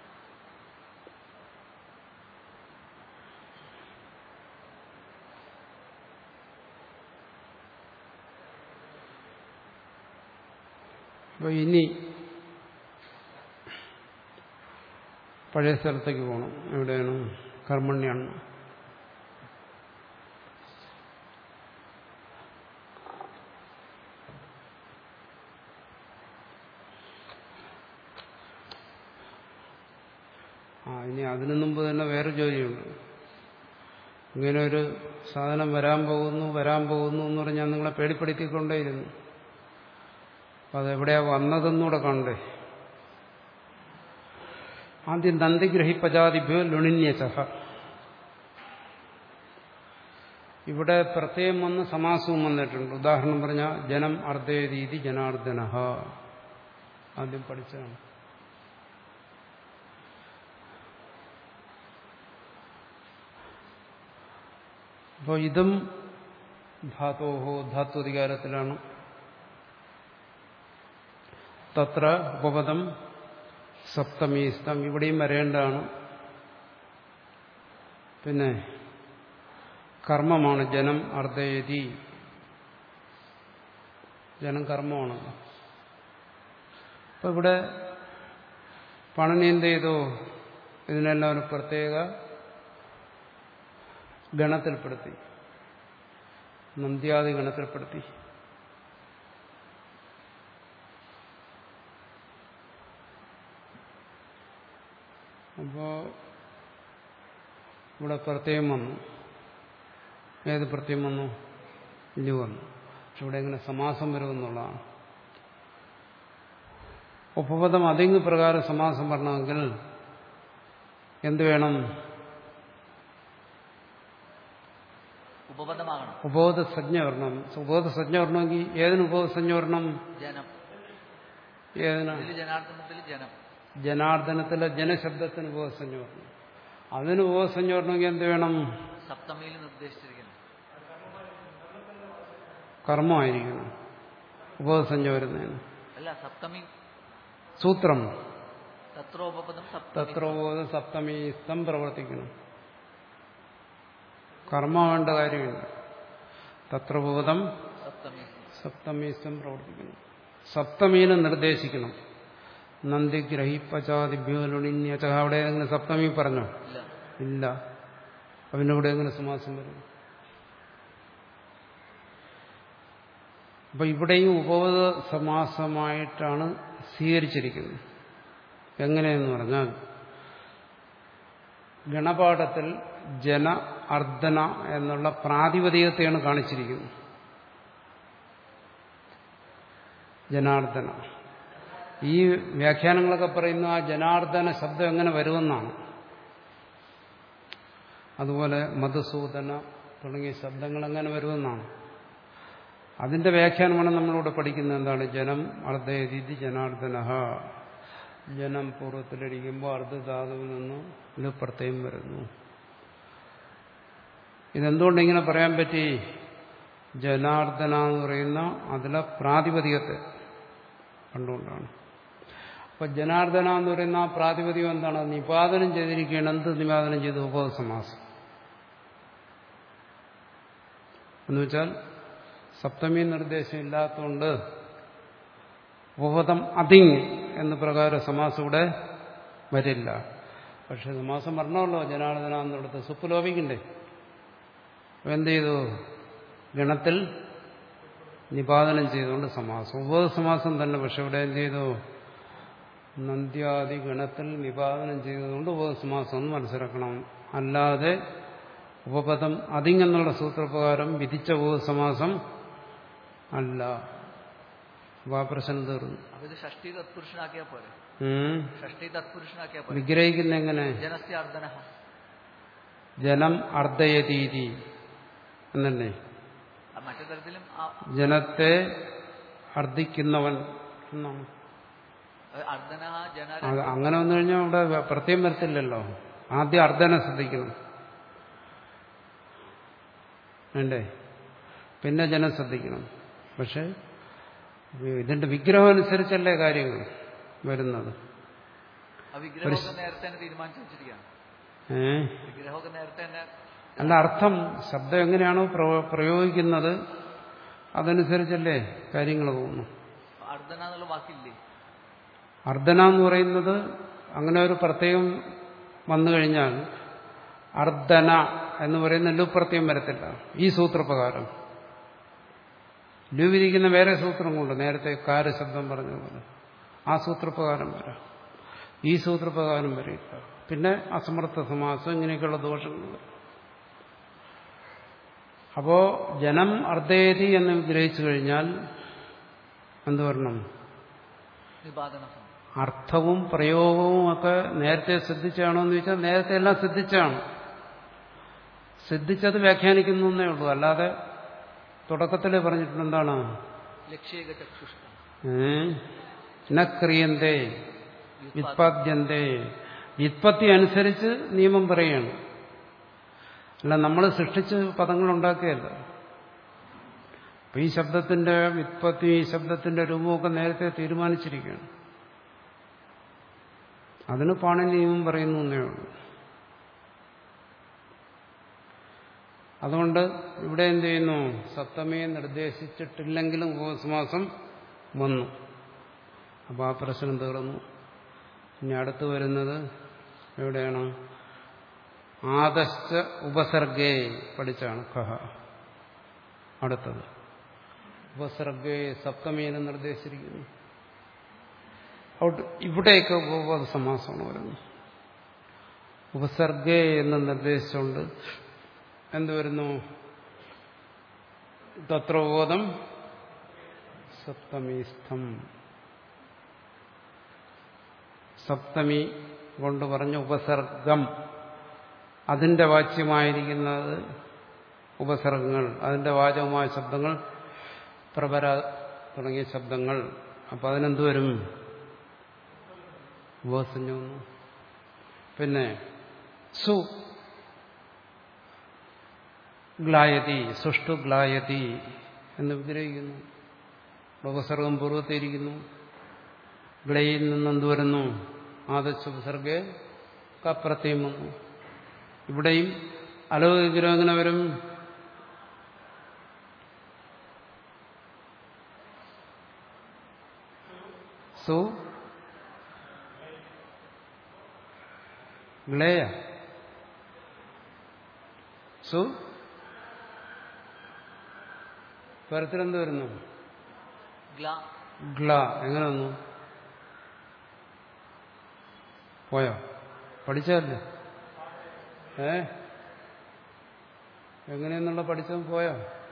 Speaker 2: അപ്പോൾ ഇനി പഴയ സ്ഥലത്തേക്ക് പോകണം എവിടെയാണ് കർമ്മണ്യാണ് ആ ഇനി അതിനു മുമ്പ് തന്നെ വേറെ ജോലിയുണ്ട് ഇങ്ങനെ ഒരു സാധനം വരാൻ പോകുന്നു വരാൻ പോകുന്നു എന്ന് പറഞ്ഞാൽ നിങ്ങളെ പേടിപ്പെടുത്തിക്കൊണ്ടേയിരുന്നു അപ്പം അതെവിടെയാ വന്നതെന്നൂടെ കണ്ടേ ആദ്യം നന്ദിഗ്രഹിപ്പജാതിഭ്യോ ലുണിന്യസഹ ഇവിടെ പ്രത്യയം വന്ന് സമാസവും വന്നിട്ടുണ്ട് ഉദാഹരണം പറഞ്ഞാൽ ജനം അർദ്ധേരീതി ജനാർദ്ദന ആദ്യം പഠിച്ചതാണ് അപ്പോൾ ഇതും ധാത്തോഹോ ധാത്വധികാരത്തിലാണ് തത്ര ഉപപദം സപ്തമീസ്തം ഇവിടെയും വരേണ്ടതാണ് പിന്നെ കർമ്മമാണ് ജനം അർദ്ധയതി ജനം കർമ്മമാണ് അപ്പൊ ഇവിടെ പണനി എന്ത് ചെയ്തു ഇതിനെല്ലാം ഒരു പ്രത്യേക ഗണത്തിൽപ്പെടുത്തി നന്ദ്യാദി ഗണത്തിൽപ്പെടുത്തി അപ്പോ ഇവിടെ പ്രത്യയം വന്നു ഏത് പ്രത്യയം വന്നു ഇല്ലു വന്നു പക്ഷെ ഇവിടെ എങ്ങനെ സമാസം വരുമെന്നുള്ളതാണ് ഉപപദം അതിങ് പ്രകാരം സമാസം വരണമെങ്കിൽ എന്ത് വേണം
Speaker 1: ഉപപദമാകണം
Speaker 2: ഉപബോധസജ്ഞ വരണം ഉപബോധസജ്ഞ വരണമെങ്കിൽ ഏതിന് ഉപബോധസജ്ഞ വരണം
Speaker 1: ജനം
Speaker 2: ഏതിന്
Speaker 1: ഇതിൽ ജനാർദ്ദനത്തിൽ ജനം
Speaker 2: ജനാർദ്ദനത്തിലെ ജനശബ്ദത്തിന് ഉപബോധസഞ്ജ വരണം അതിന് ഉപബോധസഞ്ജ വരണമെങ്കിൽ എന്ത് വേണം
Speaker 1: സപ്തമിയിൽ നിർദ്ദേശിച്ചിരിക്കുന്നു
Speaker 2: കർമ്മമായിരിക്കണം ഉപബോധസഞ്ജ വരുന്നതിന്
Speaker 1: അല്ല സപ്തമി
Speaker 2: സൂത്രം
Speaker 1: തത്രോപപദം സപ്തമി
Speaker 2: തത്രോബോധ സപ്തമീസ്തം പ്രവർത്തിക്കണം കർമ്മ വേണ്ട കാര്യമില്ല തത്രബോധം
Speaker 1: സപ്തമി
Speaker 2: സപ്തമീസ്തം പ്രവർത്തിക്കണം സപ്തമീനെ നിർദ്ദേശിക്കണം നന്ദി ഗ്രഹിപ്പചാദിഭ്യോ ലുണിന്യച അവിടെ ഏതെങ്കിലും സപ്തമി പറഞ്ഞോ
Speaker 1: ഇല്ല
Speaker 2: ഇല്ല അവനവിടെ എങ്ങനെ സമാസം വരും അപ്പൊ ഇവിടെയും ഉപവദ സമാസമായിട്ടാണ് സ്വീകരിച്ചിരിക്കുന്നത് എങ്ങനെയെന്ന് പറഞ്ഞാൽ ഗണപാഠത്തിൽ ജന അർദ്ധന എന്നുള്ള പ്രാതിപതികത്തെയാണ് കാണിച്ചിരിക്കുന്നത് ജനാർദ്ദന ഈ വ്യാഖ്യാനങ്ങളൊക്കെ പറയുന്ന ആ ജനാർദ്ദന ശബ്ദം എങ്ങനെ വരുമെന്നാണ് അതുപോലെ മധുസൂദന തുടങ്ങിയ ശബ്ദങ്ങൾ എങ്ങനെ വരുമെന്നാണ് അതിന്റെ വ്യാഖ്യാനമാണ് നമ്മളിവിടെ പഠിക്കുന്നത് എന്താണ് ജനം അർദ്ധയതി ജനാർദ്ദന ജനം പൂർവ്വത്തിലിരിക്കുമ്പോൾ അർദ്ധധാതുവിൽ നിന്ന് ഇത് പ്രത്യയം വരുന്നു ഇതെന്തുകൊണ്ട് ഇങ്ങനെ പറയാൻ പറ്റി ജനാർദ്ദന എന്ന് പറയുന്ന അതിലെ പ്രാതിപതികത്തെ കണ്ടുകൊണ്ടാണ് അപ്പൊ ജനാർദ്ദന എന്ന് പറയുന്ന ആ പ്രാതിപതികം എന്താണ് നിപാതനം ചെയ്തിരിക്കുകയാണ് എന്ത് നിപാതനം ചെയ്തു ഉപസമാസം എന്നുവെച്ചാൽ സപ്തമി നിർദ്ദേശം ഇല്ലാത്തതുകൊണ്ട് ഉപപദം അതിങ് എന്ന പ്രകാരം സമാസം ഇവിടെ വരില്ല പക്ഷെ സമാസം വരണമല്ലോ ജനാർദ്ദന എന്നിടത്ത് സുപ്പ് ലോപിക്കണ്ടേ അപ്പൊ എന്ത് ചെയ്തു ഗണത്തിൽ നിപാതനം ചെയ്തുകൊണ്ട് സമാസം ഉപസമാസം തന്നെ പക്ഷെ ഇവിടെ എന്ത് ചെയ്തു നന്ദ്യാദി ഗണത്തിൽ നിപാതനം ചെയ്തതുകൊണ്ട് ഉപസമാസം എന്ന് മനസ്സിലാക്കണം അല്ലാതെ ഉപപദം അതിങ്ങെന്നുള്ള സൂത്രപ്രകാരം വിധിച്ച ഉപസമാസം അല്ല അപ്പൊ ആ പ്രശ്നം തീർന്നു
Speaker 1: അപ്പൊ ഇത് ഷഷ്ടി തത്പുരുഷനാക്കിയാ പോരെ
Speaker 2: ഉം.
Speaker 1: ഷഷ്ടി തത്പുരുഷനാക്കിയാ പോരെ
Speaker 2: വിഗ്രഹിക്കുന്ന എങ്ങനെ
Speaker 1: ജനസ്യ അർദ്ധന
Speaker 2: ജനം അർദ്ധയതീതി എന്നല്ലേ
Speaker 1: മറ്റു തരത്തിലും ആ-
Speaker 2: ജനത്തെ അർദ്ധിക്കുന്നവൻ എന്നാണ്
Speaker 1: അത് അർദ്ധന ജന
Speaker 2: അത് അങ്ങനെ വന്നു കഴിഞ്ഞാൽ ഇവിടെ പ്രത്യേകം വരത്തില്ലല്ലോ ആദ്യം അർദ്ധനെ ശ്രദ്ധിക്കണം വേണ്ടേ പിന്നെ ജനം ശ്രദ്ധിക്കണം പക്ഷെ ഇതിന്റെ വിഗ്രഹം അനുസരിച്ചല്ലേ കാര്യങ്ങൾ വരുന്നത്
Speaker 1: ആ വിഗ്രഹമൊക്കെ നേരത്തെ തന്നെ തീരുമാനിച്ചു വെച്ചിരിക്കുകയാണ്
Speaker 2: ഏ
Speaker 1: വിഗ്രഹമൊക്കെ നേരത്തെ തന്നെ
Speaker 2: അല്ല അർത്ഥം ശബ്ദം എങ്ങനെയാണോ പ്രയോ- പ്രയോഗിക്കുന്നത് അതനുസരിച്ചല്ലേ കാര്യങ്ങൾ പോകുന്നു
Speaker 1: അർദ്ധന എന്നുള്ള വാക്കില്ലേ
Speaker 2: അർദ്ധന എന്ന് പറയുന്നത് അങ്ങനെ ഒരു പ്രത്യയം വന്നു കഴിഞ്ഞാൽ അർദ്ധന എന്ന് പറയുന്ന ലു പ്രത്യയം വരത്തില്ല ഈ സൂത്രപ്രകാരം ലു വിരിക്കുന്ന വേറെ സൂത്രം കൊണ്ട് നേരത്തെ കാരശബ്ദം പറഞ്ഞ പോലെ ആ സൂത്രപ്രകാരം വരാം ഈ സൂത്രപ്രകാരം വരില്ല പിന്നെ അസമർത്ഥ സമാസം ഇങ്ങനെയൊക്കെയുള്ള ദോഷങ്ങൾ വരും അപ്പോ ജനം അർദ്ധേതി എന്ന് വിഗ്രഹിച്ചു കഴിഞ്ഞാൽ എന്ത് വരണം
Speaker 1: നിപാതന സമയം
Speaker 2: അർത്ഥവും പ്രയോഗവും ഒക്കെ നേരത്തെ ശ്രദ്ധിച്ചാണോ എന്ന് ചോദിച്ചാൽ നേരത്തെ എല്ലാം ശ്രദ്ധിച്ചാണ് ശ്രദ്ധിച്ചത് വ്യാഖ്യാനിക്കുന്നു എന്നേ ഉള്ളൂ അല്ലാതെ തുടക്കത്തിൽ പറഞ്ഞിട്ടുണ്ട് എന്താണ്
Speaker 1: ലക്ഷ്യേക ചക്ഷുഷ
Speaker 2: നക്രിയന്തേ വിത്പാദ്യന്തേ വിത്പത്തി അനുസരിച്ച് നിയമം പറയുകയാണ് അല്ല നമ്മൾ സൃഷ്ടിച്ച് പദങ്ങൾ ഉണ്ടാക്കുകയല്ല അപ്പൊ ഈ ശബ്ദത്തിന്റെ വിത്പത്തി ഈ ശബ്ദത്തിന്റെ രൂപമൊക്കെ നേരത്തെ തീരുമാനിച്ചിരിക്കുകയാണ് അതിന് പാണി നിയമം പറയുന്നു എന്നേ ഉള്ളൂ അതുകൊണ്ട് ഇവിടെ എന്ത് ചെയ്യുന്നു സപ്തമിയെ നിർദ്ദേശിച്ചിട്ടില്ലെങ്കിലും ഉപസമാസം വന്നു അപ്പോൾ ആ പ്രശ്നം തീർന്നു ഇനി അടുത്ത് വരുന്നത് എവിടെയാണ് ആദശ്ച ഉപസർഗേ പഠിച്ചാണ് കഹ അടുത്തത് ഉപസർഗേ സപ്തമീനെ നിർദ്ദേശിച്ചിരിക്കുന്നു അവിടെ ഇവിടെയൊക്കെ ഉപപദ സമാസമാണ് വരുന്നത് ഉപസർഗേ എന്ന് നിർദ്ദേശിച്ചുകൊണ്ട് എന്ത് വരുന്നു തത്രോബോധം സപ്തമീസ്ഥം സപ്തമി കൊണ്ട് പറഞ്ഞ ഉപസർഗം അതിന്റെ വാച്യമായിരിക്കുന്നത് ഉപസർഗങ്ങൾ അതിന്റെ വാചകമായ ശബ്ദങ്ങൾ പ്രപര തുടങ്ങിയ ശബ്ദങ്ങൾ അപ്പൊ അതിനെന്ത് വരും ഉപസഞ്ജ വന്നു പിന്നെ സു ഗ്ലായതി സുഷ്ടു ഗ്ലായതി എന്ന് വിഗ്രഹിക്കുന്നു ഉപസർഗം പൂർവ്വത്തിയിരിക്കുന്നു ഗ്ലയിൽ നിന്ന് എന്ത് വരുന്നു ആദശ ഉപസർഗെ കപ്രത്യം വന്നു ഇവിടെയും അലവ് വിഗ്രഹം എങ്ങനെ വരും സു ഗ്ലേയ സു പരത്തിലെന്ത് വരുന്നു
Speaker 1: ഗ്ലാ
Speaker 2: ഗ്ല എങ്ങനെ വന്നു പോയോ പഠിച്ചതല്ലേ ഏ എങ്ങനെയെന്നുള്ള പഠിച്ചത് പോയോ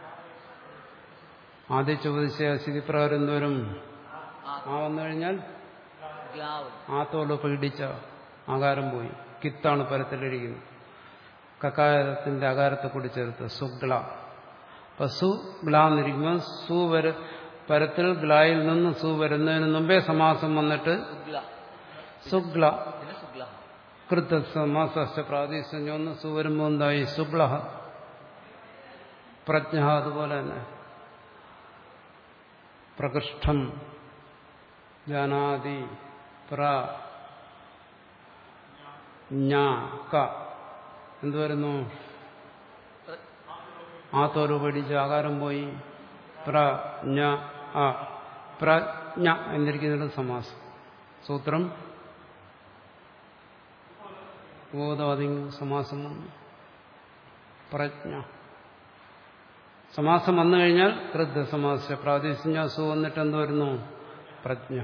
Speaker 2: ആദ്യ ചോദിച്ച സ്ഥിതിപ്രകാരം എന്തോരും
Speaker 1: ആ
Speaker 2: ആ വന്നു കഴിഞ്ഞാൽ
Speaker 1: ഗ്ലാവ്
Speaker 2: ആത്തോട് പീഡിച്ച ആകാരം പോയി കിത്താണ് പരത്തിലിരിക്കുന്നത് കക്കാരത്തിന്റെ ആകാരത്തെ കൂടി ചേർത്ത് സുഗ്ല അപ്പൊ സു ഗ്ല എന്നിരിക്കുമ്പോൾ സു വര പരത്തിൽ ഗ്ലായിൽ നിന്ന് സു വരുന്നതിന് മുമ്പേ സമാസം വന്നിട്ട്
Speaker 1: സുഗ്ല
Speaker 2: സുഗ്ല
Speaker 1: പിന്നെ സുഗ്ല
Speaker 2: കൃത സമാസ പ്രാദേശികഞ്ഞൊന്ന് സു വരുമ്പോൾ എന്തായി സുഗ്ല പ്രജ്ഞ അതുപോലെ തന്നെ പ്രകൃഷ്ടം ജാനാതി പ്ര ഞ ക എന്ത് വരുന്നു ആത്തോര് പഠിച്ച് ആകാരം പോയി പ്ര ഞ അ പ്രജ്ഞ എന്നിരിക്കുന്നുണ്ട് സമാസം സൂത്രം ബോധവാദി സമാസം വന്നു പ്രജ്ഞ സമാസം വന്നു കഴിഞ്ഞാൽ കൃത് സമാസ പ്രാദേശിക സു വന്നിട്ട് എന്ത് വരുന്നു പ്രജ്ഞ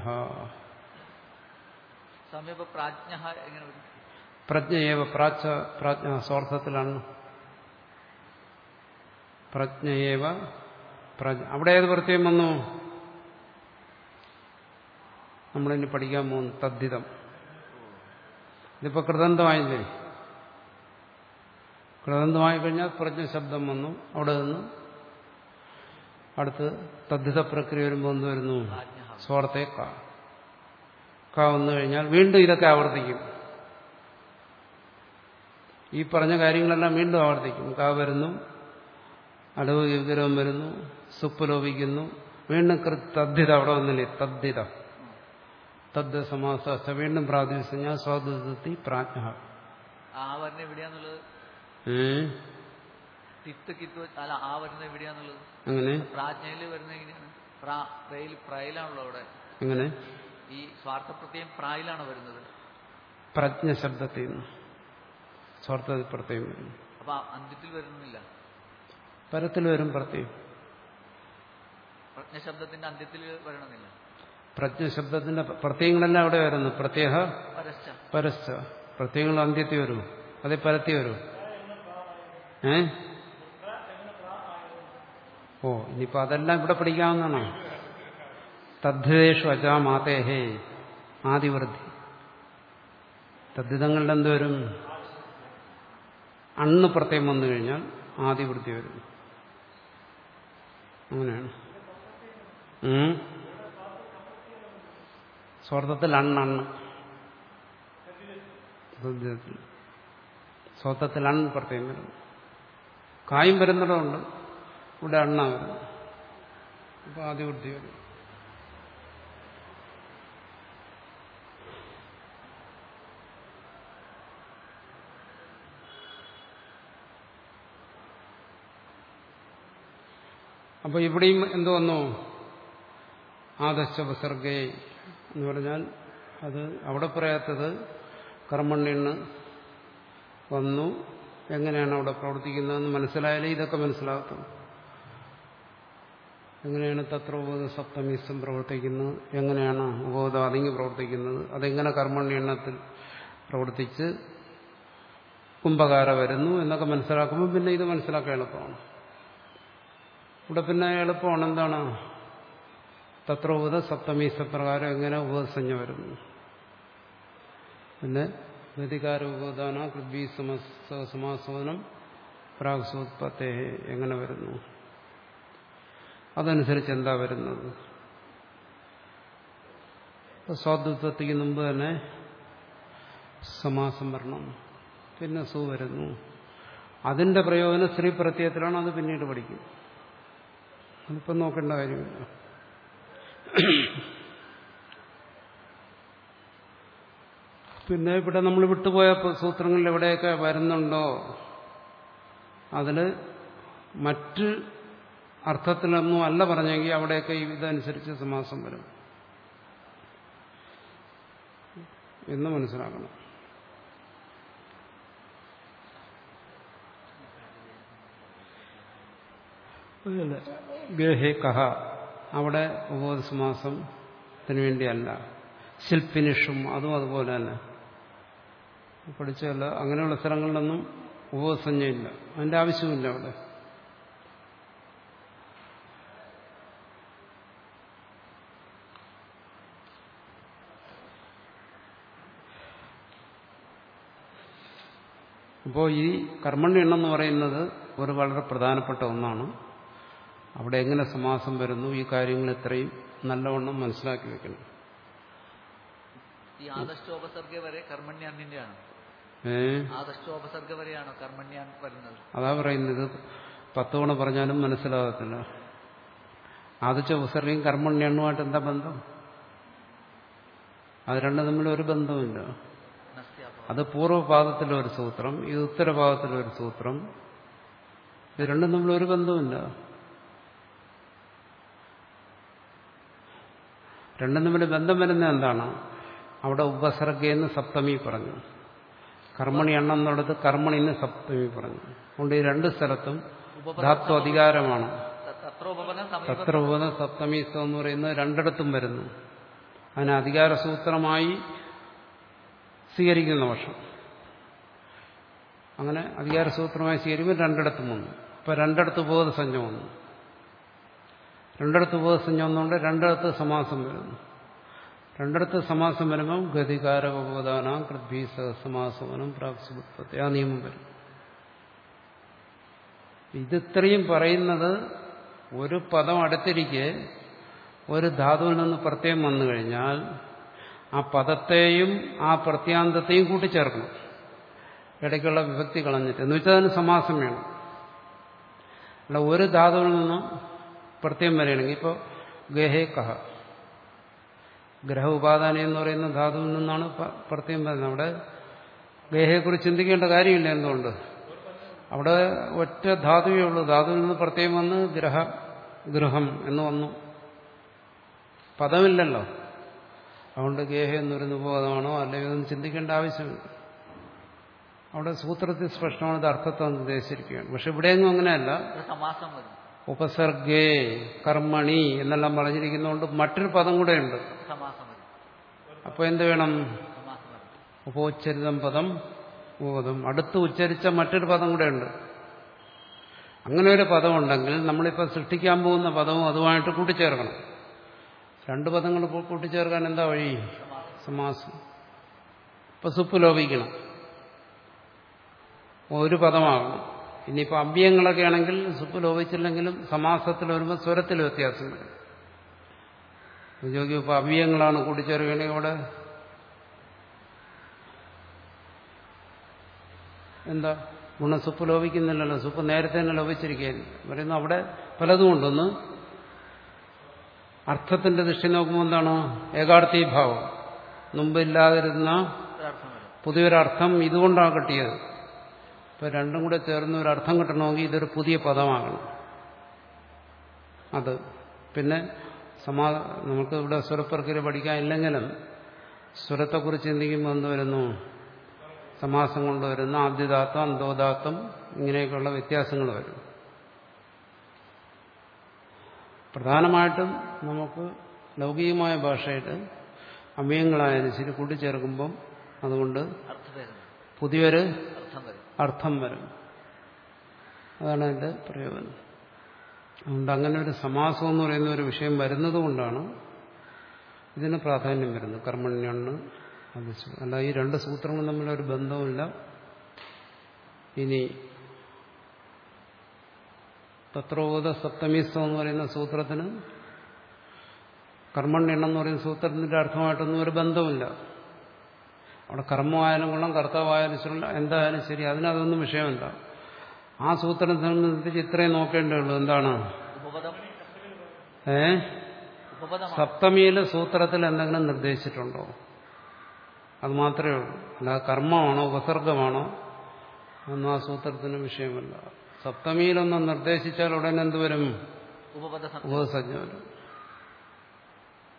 Speaker 1: സമയം ഇപ്പൊ പ്രാജ്ഞ എങ്ങനെ വരും
Speaker 2: പ്രജ്ഞയേവ പ്രാച്ച പ്രാജ്ഞ സ്വാർത്ഥത്തിലാണ് പ്രജ്ഞയേവ പ്രജ്ഞ അവിടെ ഏത് പ്രത്യേകം വന്നു നമ്മളിനി പഠിക്കാൻ പോകുന്നു തദ്ധിതം ഇതിപ്പോ കൃതന്തമായില്ലേ കൃതന്തമായി കഴിഞ്ഞാൽ പ്രജ്ഞ ശബ്ദം വന്നു അവിടെ നിന്ന് അടുത്ത് തദ്ധിത പ്രക്രിയ വരുമ്പോൾ എന്ത് വരുന്നു
Speaker 1: പ്രാജ്ഞ
Speaker 2: സ്വാർത്ഥേ ക ക വന്നു കഴിഞ്ഞാൽ വീണ്ടും ഇതൊക്കെ ആവർത്തിക്കും ഈ പറഞ്ഞ കാര്യങ്ങളെല്ലാം വീണ്ടും ആവർത്തിക്കും ക വരുന്നു അടവ് വിഗ്രഹം വരുന്നു സുപ്പ് ലോപിക്കുന്നു വീണ്ടും കൃ- തദ്ധിത അവിടെ വന്നില്ലേ തദ്ധിത തദ്ദ സമാസ വീണ്ടും പ്രാതിനിധ്യം സ്വാതന്ത്ര്യത്തി പ്രാജ്ഞ
Speaker 1: ആ വരുന്ന എവിടെയാന്നുള്ളത്
Speaker 2: ഏ
Speaker 1: തിത്ത് കിത്ത് അല്ല ആ വരുന്നത് എവിടെയാന്നുള്ളത്
Speaker 2: അങ്ങനെ
Speaker 1: പ്രാജ്ഞയിൽ വരുന്നത് എങ്ങനെയാണ് പ്രാ പ്രയിൽ പ്രയിലാണല്ലോ അവിടെ
Speaker 2: എങ്ങനെ
Speaker 1: ഈ സ്വാർത്ഥപ്രത്യം പ്രായിലാണ് വരുന്നത്
Speaker 2: പ്രജ്ഞ ശബ്ദത്തിൽ നിന്ന് സ്വാർത്ഥ പ്രത്യേകം വരുന്നു
Speaker 1: അപ്പൊ ആ അന്ത്യത്തിൽ വരുന്നില്ല
Speaker 2: പരത്തിൽ വരും പ്രത്യേകം
Speaker 1: പ്രജ്ഞ ശബ്ദത്തിന്റെ അന്ത്യത്തിൽ വരണമെന്നില്ല
Speaker 2: പ്രജ്ഞ ശബ്ദത്തിന്റെ പ്രത്യയങ്ങളെല്ലാം അവിടെ വരുന്നു പ്രത്യേക
Speaker 1: പരശ്ച
Speaker 2: പരസ്ച പ്രത്യയങ്ങൾ അന്ത്യത്തിൽ വരൂ അതേ പരത്തി വരൂ ഏ ഓ ഇനിയിപ്പോ അതെല്ലാം ഇവിടെ പഠിക്കാവുന്നതാണോ തദ്ധിതേഷു അജാമാതേഹേ ആദിവൃദ്ധി തദ്ധിതങ്ങളുടെ എന്ത് വരും അണ്ണ് പ്രത്യേകം വന്നു കഴിഞ്ഞാൽ ആദിവൃത്തി വരും അങ്ങനെയാണ് ഉം. സ്വാർത്ഥത്തിൽ അണ്ണണ്ണ് തദ്ധിതത്തിൽ സ്വത്തത്തിൽ അൺ പ്രത്യേകം വരുന്നു കായും വരുന്നിടമുണ്ട് ഇവിടെ അണ്ണ വരുന്നു അപ്പൊ ആദിവൃത്തി വരും അപ്പൊ ഇവിടെയും എന്ത് വന്നു ആദശവസർഗേ എന്ന് പറഞ്ഞാൽ അത് അവിടെ പറയാത്തത് കർമ്മണ്യണ് വന്നു എങ്ങനെയാണ് അവിടെ പ്രവർത്തിക്കുന്നതെന്ന് മനസ്സിലായാലേ ഇതൊക്കെ മനസ്സിലാകത്തുള്ളൂ എങ്ങനെയാണ് തത്രോബോധ സപ്തമീസം പ്രവർത്തിക്കുന്നത് എങ്ങനെയാണ് ഉപബോധം അതിങ്ങി പ്രവർത്തിക്കുന്നത് അതെങ്ങനെ കർമ്മണ്യണ്ണത്തിൽ പ്രവർത്തിച്ച് കുംഭകാര വരുന്നു എന്നൊക്കെ മനസ്സിലാക്കുമ്പോൾ പിന്നെ ഇത് മനസ്സിലാക്കാൻ എളുപ്പമാണ് ഇവിടെ പിന്നെ എളുപ്പമാണ് എന്താണ് തത്രോബോധ സപ്തമീസ പ്രകാരം എങ്ങനെ ഉപസഞ്ജ വരുന്നു പിന്നെ വ്യതികാര ഉപദാന പൃഥ്വി സമാസോദനം പ്രാഗ്സോത്പത്തെ എങ്ങനെ വരുന്നു അതനുസരിച്ച് എന്താ വരുന്നത് സ്വാതൃത്വത്തിക്ക് മുമ്പ് തന്നെ സമാസം വരണം പിന്നെ സു വരുന്നു അതിന്റെ പ്രയോജനം സ്ത്രീ പ്രത്യയത്തിലാണ് അത് പിന്നീട് പഠിക്കും അതിപ്പം നോക്കേണ്ട കാര്യമില്ല പിന്നെ ഇവിടെ നമ്മൾ വിട്ടുപോയ സൂത്രങ്ങളിൽ എവിടെയൊക്കെ വരുന്നുണ്ടോ അതിൽ മറ്റ് അർത്ഥത്തിലൊന്നും അല്ല പറഞ്ഞെങ്കിൽ അവിടെയൊക്കെ ഇതനുസരിച്ച് സമാസം വരും എന്ന് മനസ്സിലാക്കണം ഗേഹേ കഹ അവിടെ ഉപബോധസമാസത്തിന് വേണ്ടിയല്ല ശില്പിനിഷും അതും അതുപോലെ തന്നെ പഠിച്ചല്ല അങ്ങനെയുള്ള സ്ഥലങ്ങളിലൊന്നും ഉപസഞ്ജയില്ല അതിന്റെ ആവശ്യമില്ല അവിടെ അപ്പോൾ ഈ കർമ്മണ്യെണ്ണം എന്ന് പറയുന്നത് ഒരു വളരെ പ്രധാനപ്പെട്ട ഒന്നാണ് അവിടെ എങ്ങനെ സമാസം വരുന്നു ഈ കാര്യങ്ങൾ എത്രയും നല്ലവണ്ണം മനസ്സിലാക്കി വെക്കണം
Speaker 1: ഈ ആദർശോപസർഗ വരെ കർമ്മണ്യാന്നിന്റെയാണ്
Speaker 2: ഏ
Speaker 1: ആദർശോപസർഗ വരെയാണോ കർമ്മണ്യാൻ വരുന്നത്
Speaker 2: അതാ പറയുന്നത് പത്ത് തവണ പറഞ്ഞാലും മനസ്സിലാകത്തില്ല ആദ്യത്തെ ഉപസർഗയും കർമ്മണ്യെണ്ണുമായിട്ട് എന്താ ബന്ധം അത് രണ്ടും തമ്മിൽ ഒരു ബന്ധവുമില്ല
Speaker 1: നസ്യാഭവം
Speaker 2: അത് പൂർവ്വപാദത്തിലെ ഒരു സൂത്രം ഇത് ഉത്തരപാദത്തിലെ ഒരു സൂത്രം ഇത് രണ്ടും തമ്മിൽ ഒരു ബന്ധവുമില്ല രണ്ടും തമ്മിൽ ബന്ധം വരുന്ന എന്താണ് അവിടെ ഉപസർഗയെന്ന് സപ്തമി പറഞ്ഞു കർമ്മണി എണ്ണം എന്നുള്ളത് കർമ്മണിന്ന് സപ്തമി പറഞ്ഞു അതുകൊണ്ട് ഈ രണ്ട് സ്ഥലത്തും ധാത്വ അധികാരമാണ്
Speaker 1: തത്രോപനം സമീപ
Speaker 2: തത്രബോധ സപ്തമീസ്തം എന്ന് പറയുന്നത് രണ്ടിടത്തും വരുന്നു അതിന് അധികാര സൂത്രമായി സ്വീകരിക്കുന്ന പക്ഷം അങ്ങനെ അധികാര സൂത്രമായി സ്വീകരിക്കുമ്പോൾ രണ്ടിടത്തും വന്നു ഇപ്പൊ രണ്ടിടത്ത് ബോധസഞ്ജം വന്നു രണ്ടിടത്ത് ബോധസഞ്ജം വന്നുകൊണ്ട് രണ്ടിടത്ത് സമാസം വരുന്നു രണ്ടിടത്ത് സമാസം വരുമ്പം ഗതികാര ഉപദാന കൃദ്ഭീ സമാസവനം പ്രാപ്സുപത്തി ആ നിയമം വരും ഇതിത്രയും പറയുന്നത് ഒരു പദം അടുത്തിരിക്കെ ഒരു ധാതുവിൽ നിന്ന് പ്രത്യയം വന്നു കഴിഞ്ഞാൽ ആ പദത്തെയും ആ പ്രത്യാന്തത്തെയും കൂട്ടിച്ചേർക്കണം ഇടയ്ക്കുള്ള വിഭക്തി കളഞ്ഞിട്ട് എന്ന് വെച്ചാൽ അതിന് സമാസം വേണം അല്ല ഒരു ധാതുവിൽ നിന്നും പ്രത്യയം വരികയാണെങ്കിൽ ഇപ്പോൾ ഗഹേ കഹ ഗ്രഹ ഉപാദാന എന്ന് പറയുന്ന ധാതുവിൽ നിന്നാണ് പ- പ്രത്യയം വരുന്നത് അവിടെ ഗഹയെക്കുറിച്ച് ചിന്തിക്കേണ്ട കാര്യമില്ല എന്തുകൊണ്ട് അവിടെ ഒറ്റ ധാതുവേ ഉള്ളൂ ധാതുവിൽ നിന്ന് പ്രത്യേകം വന്ന് ഗ്രഹ ഗൃഹം എന്ന് വന്നു പദമില്ലല്ലോ അതുകൊണ്ട് ഗേഹ എന്നൊരു ഉപവാദമാണോ അല്ലെങ്കിൽ ഇതൊന്നും ചിന്തിക്കേണ്ട ആവശ്യമില്ല അവിടെ സൂത്രത്തിൽ സ്പഷ്ടമാണ് ഇത് അർത്ഥത്തെ നിർദ്ദേശിച്ചിരിക്കുകയാണ് പക്ഷെ ഇവിടെയൊന്നും അങ്ങനെയല്ല
Speaker 1: ഒരു സമാസം വരും
Speaker 2: ഉപസർഗേ കർമ്മണി എന്നെല്ലാം പറഞ്ഞിരിക്കുന്നതുകൊണ്ട് മറ്റൊരു പദം കൂടെ ഉണ്ട്
Speaker 1: സമാസം വരും
Speaker 2: അപ്പോൾ എന്ത് വേണം
Speaker 1: സമാസം വരും
Speaker 2: ഉപോച്ചരിതം പദം ഉപപദം അടുത്ത് ഉച്ചരിച്ച മറ്റൊരു പദം കൂടെ ഉണ്ട് അങ്ങനെ ഒരു പദമുണ്ടെങ്കിൽ നമ്മളിപ്പോൾ സൃഷ്ടിക്കാൻ പോകുന്ന പദവും അതുമായിട്ട് കൂട്ടിച്ചേർക്കണം രണ്ട് പദങ്ങൾ ഇപ്പോൾ കൂട്ടിച്ചേർക്കാൻ എന്താ വഴി സമാസം ഇപ്പൊ സുപ്പ് ലോപിക്കണം ഒരു പദമാകണം ഇനിയിപ്പോൾ അവ്യയങ്ങളൊക്കെ ആണെങ്കിൽ സുപ്പ് ലോപിച്ചില്ലെങ്കിലും സമാസത്തിൽ വരുമ്പോൾ സ്വരത്തിൽ വ്യത്യാസം വരും ചോദിക്കും ഇപ്പോൾ അവ്യയങ്ങളാണ് കൂട്ടിച്ചേർക്കുകയാണെങ്കിൽ അവിടെ എന്താ ഗുണം സുപ്പ് ലോപിക്കുന്നില്ലല്ലോ സുപ്പ് നേരത്തെ തന്നെ ലോപിച്ചിരിക്കുകയായിരുന്നു പറയുന്നു അവിടെ പലതും ഉണ്ടൊന്ന് അർത്ഥത്തിന്റെ ദൃഷ്ടി നോക്കുമ്പോൾ എന്താണ് ഏകാർത്ഥീഭാവം മുമ്പില്ലാതിരുന്ന
Speaker 1: ഒരർത്ഥം വരും
Speaker 2: പുതിയൊരർത്ഥം ഇതുകൊണ്ടാണ് കിട്ടിയത് ഇപ്പൊ രണ്ടും കൂടെ ചേർന്ന് ഒരു അർത്ഥം കിട്ടണമെങ്കിൽ ഇതൊരു പുതിയ പദമാകണം അത് പിന്നെ സമാ നമുക്ക് ഇവിടെ സ്വരപ്രക്രിയ പഠിക്കാൻ ഇല്ലെങ്കിലും സ്വരത്തെക്കുറിച്ച് ചിന്തിക്കുമ്പോൾ എന്ത് വരുന്നു സമാസം കൊണ്ടുവരുന്ന ആദ്യദാത്തം അന്തോദാത്തം ഇങ്ങനെയൊക്കെയുള്ള വ്യത്യാസങ്ങൾ വരും പ്രധാനമായിട്ടും നമുക്ക് ലൗകികമായ ഭാഷയിൽ അവയങ്ങളായാലും ശരി കൂട്ടിച്ചേർക്കുമ്പം അതുകൊണ്ട്
Speaker 1: അർത്ഥഭേദം
Speaker 2: പുതിയൊരു
Speaker 1: അർത്ഥം വരും
Speaker 2: അർത്ഥം വരും അതാണ് അതിൻ്റെ പ്രയോജനം അതുകൊണ്ട് അങ്ങനെ ഒരു സമാസം എന്ന് പറയുന്ന ഒരു വിഷയം വരുന്നത് കൊണ്ടാണ് ഇതിന് പ്രാധാന്യം വരുന്നത് കർമ്മണ്യണ് അത് സു- അല്ല ഈ രണ്ട് സൂത്രങ്ങളും തമ്മിലൊരു ബന്ധവുമില്ല ഇനി തത്രോഗത സപ്തമീസ്തം എന്ന് പറയുന്ന സൂത്രത്തിന് കർമ്മണ്യണം എന്ന് പറയുന്ന സൂത്രത്തിന്റെ അർത്ഥമായിട്ടൊന്നും ഒരു ബന്ധമില്ല അവിടെ കർമ്മമായാലും കൊള്ളാം കർത്താവായാലും ശരി എന്തായാലും ശരി അതിനതൊന്നും വിഷയമല്ല ആ സൂത്രം സംബന്ധിച്ച് ഇത്രയും നോക്കേണ്ടേ ഉള്ളൂ എന്താണ്
Speaker 1: ഉപപദം
Speaker 2: ഏ
Speaker 1: ഉപപദമാണ്
Speaker 2: സപ്തമിയിലെ സൂത്രത്തിൽ എന്തെങ്കിലും നിർദ്ദേശിച്ചിട്ടുണ്ടോ അത് മാത്രമേ ഉള്ളൂ അല്ലാതെ കർമ്മമാണോ ഉപസർഗമാണോ ഒന്നും ആ സൂത്രത്തിന് വിഷയമല്ല സപ്തമിയിലൊന്ന് നിർദ്ദേശിച്ചാൽ ഉടനെ എന്ത് വരും
Speaker 1: ഉപപദ സം-
Speaker 2: ഉപസജ്ഞ വരും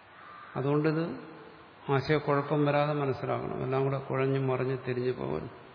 Speaker 2: അതുകൊണ്ടിത് ആശയക്കുഴപ്പം വരാതെ മനസ്സിലാക്കണം എല്ലാം കൂടെ കുഴഞ്ഞു മറിഞ്ഞ് തിരിഞ്ഞു പോകണം